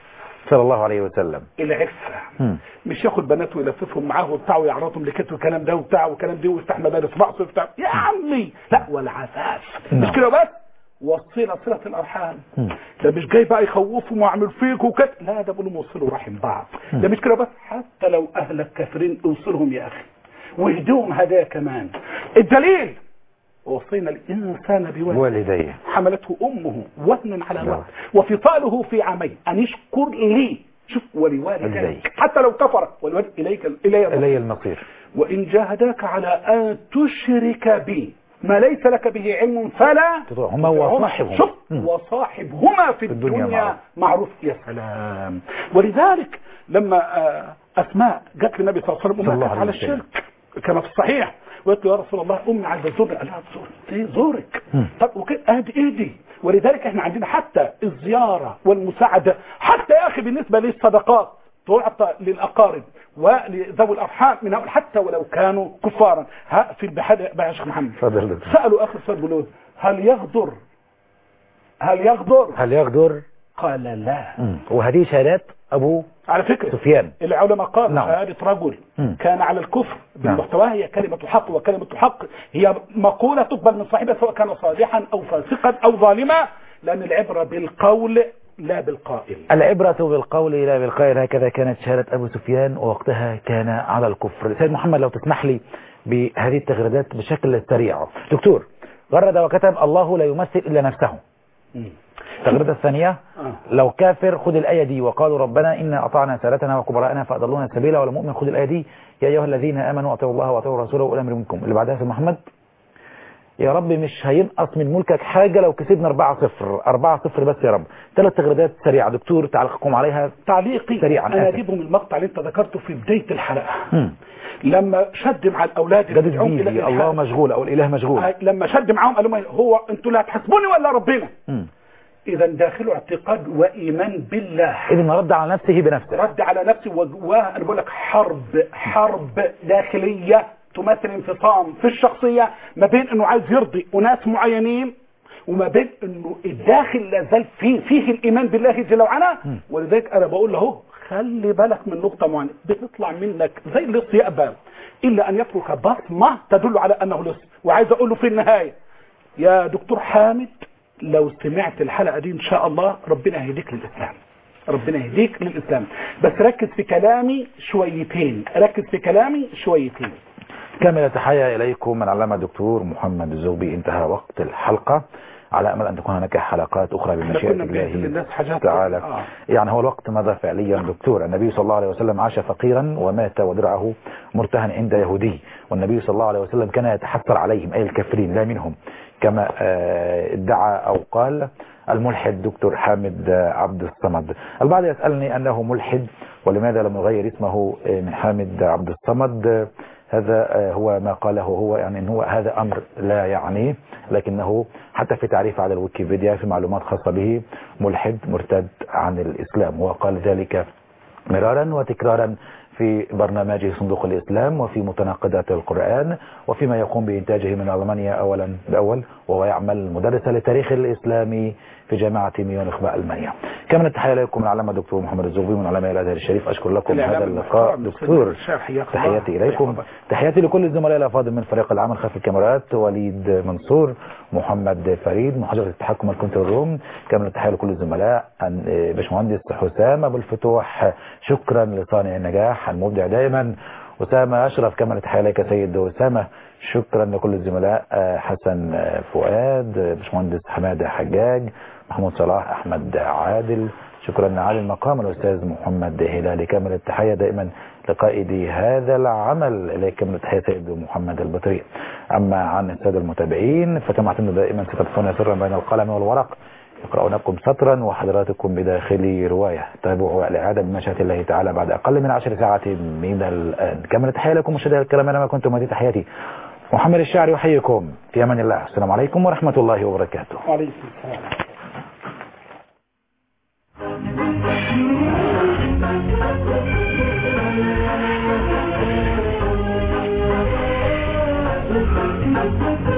صلى الله عليه وسلم العفة مم. مش ياخد بناته ويلففهم معاه وبتاع ويعرضهم لكتف والكلام ده وبتاع والكلام ده ويفتح مدارس رأسه وبتاع يا عمي لا والعفاف نعم. مش كده بس وصلة صلة الأرحام مم. ده مش جاي بقى يخوفهم ويعمل فيك وكده لا ده بيقولوا وصلوا رحم بعض ده مش كده بس حتى لو أهلك كافرين اوصلهم يا أخي واهدوهم هدايا كمان الدليل وصينا الإنسان بوالديه والديه حملته أمه وهنا على نعم. وهن وفصاله في عامين أن اشكر لي شوف ولوالديك والديك. حتى لو كفر ولوالد إليك إلي الرجوع. إلي المصير وإن جاهداك على أن تشرك بي ما ليس لك به علم فلا تطيعهما وصاحبهما. شوف مم. وصاحبهما في الدنيا الدنيا, معروف. معروف يا سلام ولذلك لما آه، أسماء جت للنبي صلى الله عليه وسلم صلى الله وماتت عليه على وسلم. الشرك كما في الصحيح وقالت له يا رسول الله امي عايزه تزورني قال لها تزور ايه زورك مم. طب وكده ادي ايدي ولذلك احنا عندنا حتى الزياره والمساعده حتى يا اخي بالنسبه للصدقات تعطى للاقارب ولذوي الارحام من هؤلاء حتى ولو كانوا كفارا ها في البحر بقى يا شيخ محمد تفضل دكتور. سالوا اخر سؤال بيقولوا هل يغدر هل يغدر هل يقدر قال لا مم. وهذه شهادات أبو على فكره سفيان العلماء قالوا نعم. شهادة رجل مم. كان على الكفر نعم. بمحتواها هي كلمة حق وكلمة حق هي مقولة تقبل من صاحبها سواء كان صالحا أو فاسقا أو ظالما لأن العبرة بالقول لا بالقائل العبرة بالقول لا بالقائل هكذا كانت شهادة أبو سفيان ووقتها كان على الكفر سيد محمد لو تسمح لي بهذه التغريدات بشكل سريع دكتور غرد وكتب الله لا يمثل إلا نفسه مم. التغريدة الثانية آه. لو كافر خذ الآية دي وقالوا ربنا إنا أطعنا سادتنا وكبراءنا فأضلونا السبيل ولا مؤمن خذ الآية دي يا أيها الذين آمنوا أطيعوا الله وأطيعوا الرسول وأولي الأمر منكم اللي بعدها يا سيد محمد يا رب مش هينقص من ملكك حاجة لو كسبنا 4-0 4-0 بس يا رب ثلاث تغريدات سريعة دكتور تعليقكم عليها تعليقي سريعاً، أنا آسف. أجيبه من المقطع اللي أنت ذكرته في بداية الحلقة مم. لما شد مع الأولاد جدد يدعوهم إلى بيه الإلحاد. الله مشغول أو الإله مشغول آه، لما شد معاهم قالوا لهم هو أنتوا اللي هتحاسبوني ولا ربنا مم. إذا داخله اعتقاد وإيمان بالله إذن رد على نفسه بنفسه رد على نفسي وجواها انا بقول لك حرب حرب داخليه تمثل انفصام في الشخصيه ما بين انه عايز يرضي اناس معينين وما بين انه الداخل لا زال فيه فيه الايمان بالله جل وعلا ولذلك انا بقول له خلي بالك من نقطه معينه بتطلع منك زي اللص يأبى الا ان يترك بصمه تدل على انه لص وعايز اقول له في النهايه يا دكتور حامد لو سمعت الحلقه دي ان شاء الله ربنا يهديك للاسلام ربنا يهديك للإسلام بس ركز في كلامي شويتين ركز في كلامي شويتين كامل تحية إليكم من علامة الدكتور محمد الزوبي انتهى وقت الحلقة على أمل أن تكون هناك حلقات أخرى بمشيئة كنا بنعمل الله للناس حاجات تعالى آه. يعني هو الوقت مضى فعليا دكتور النبي صلى الله عليه وسلم عاش فقيرا ومات ودرعه مرتهن عند يهودي والنبي صلى الله عليه وسلم كان يتحسر عليهم أي الكافرين لا منهم كما آه، ادعى أو قال الملحد دكتور حامد آه، عبد الصمد البعض يسألني أنه ملحد ولماذا لم يغير اسمه آه، من حامد عبد الصمد آه، هذا آه، هو ما قاله هو يعني ان هو هذا امر لا يعنيه لكنه حتى في تعريف على الويكيبيديا في معلومات خاصة به ملحد مرتد عن الاسلام وقال ذلك مرارا وتكرارا في برنامجه صندوق الإسلام وفي متناقضات القرآن وفيما يقوم بإنتاجه من ألمانيا أولا بأول وهو يعمل مدرسا للتاريخ الإسلامي في جامعة ميونخ بألمانيا كما التحية لكم من علامة دكتور محمد الزغبي من علماء الأزهر الشريف أشكر لكم الإعلام هذا اللقاء المحترم دكتور الشيخ حياك الله. تحياتي إليكم يحفظك. تحياتي لكل الزملاء الأفاضل من فريق العمل خلف الكاميرات وليد منصور محمد فريد محاضرة التحكم الكنترول روم كامل التحية لكل الزملاء أن- آه، باشمهندس حسام أبو الفتوح شكرا لصانع النجاح المبدع دائما أسامة أشرف كامل التحية لك سيد أسامة شكرا لكل الزملاء آه، حسن آه، فؤاد آه، باشمهندس حمادة حجاج محمود صلاح أحمد عادل شكرا لعالي المقام الأستاذ محمد هلالي كامل التحية دائما لقائد هذا العمل إليك كامل التحية سيد محمد البطري أما عن السادة المتابعين فكما اعتمد دائما ستبقون سرا بين القلم والورق يقرؤونكم سطرا وحضراتكم بداخل رواية تابعوا الإعادة بمشيئة الله تعالى بعد أقل من عشر ساعات من الآن كامل التحية لكم مشاهدينا الكرام أينما كنتم هذه تحياتي محمد الشاعري يحييكم في أمان الله السلام عليكم ورحمة الله وبركاته وعليكم السلام Thank you.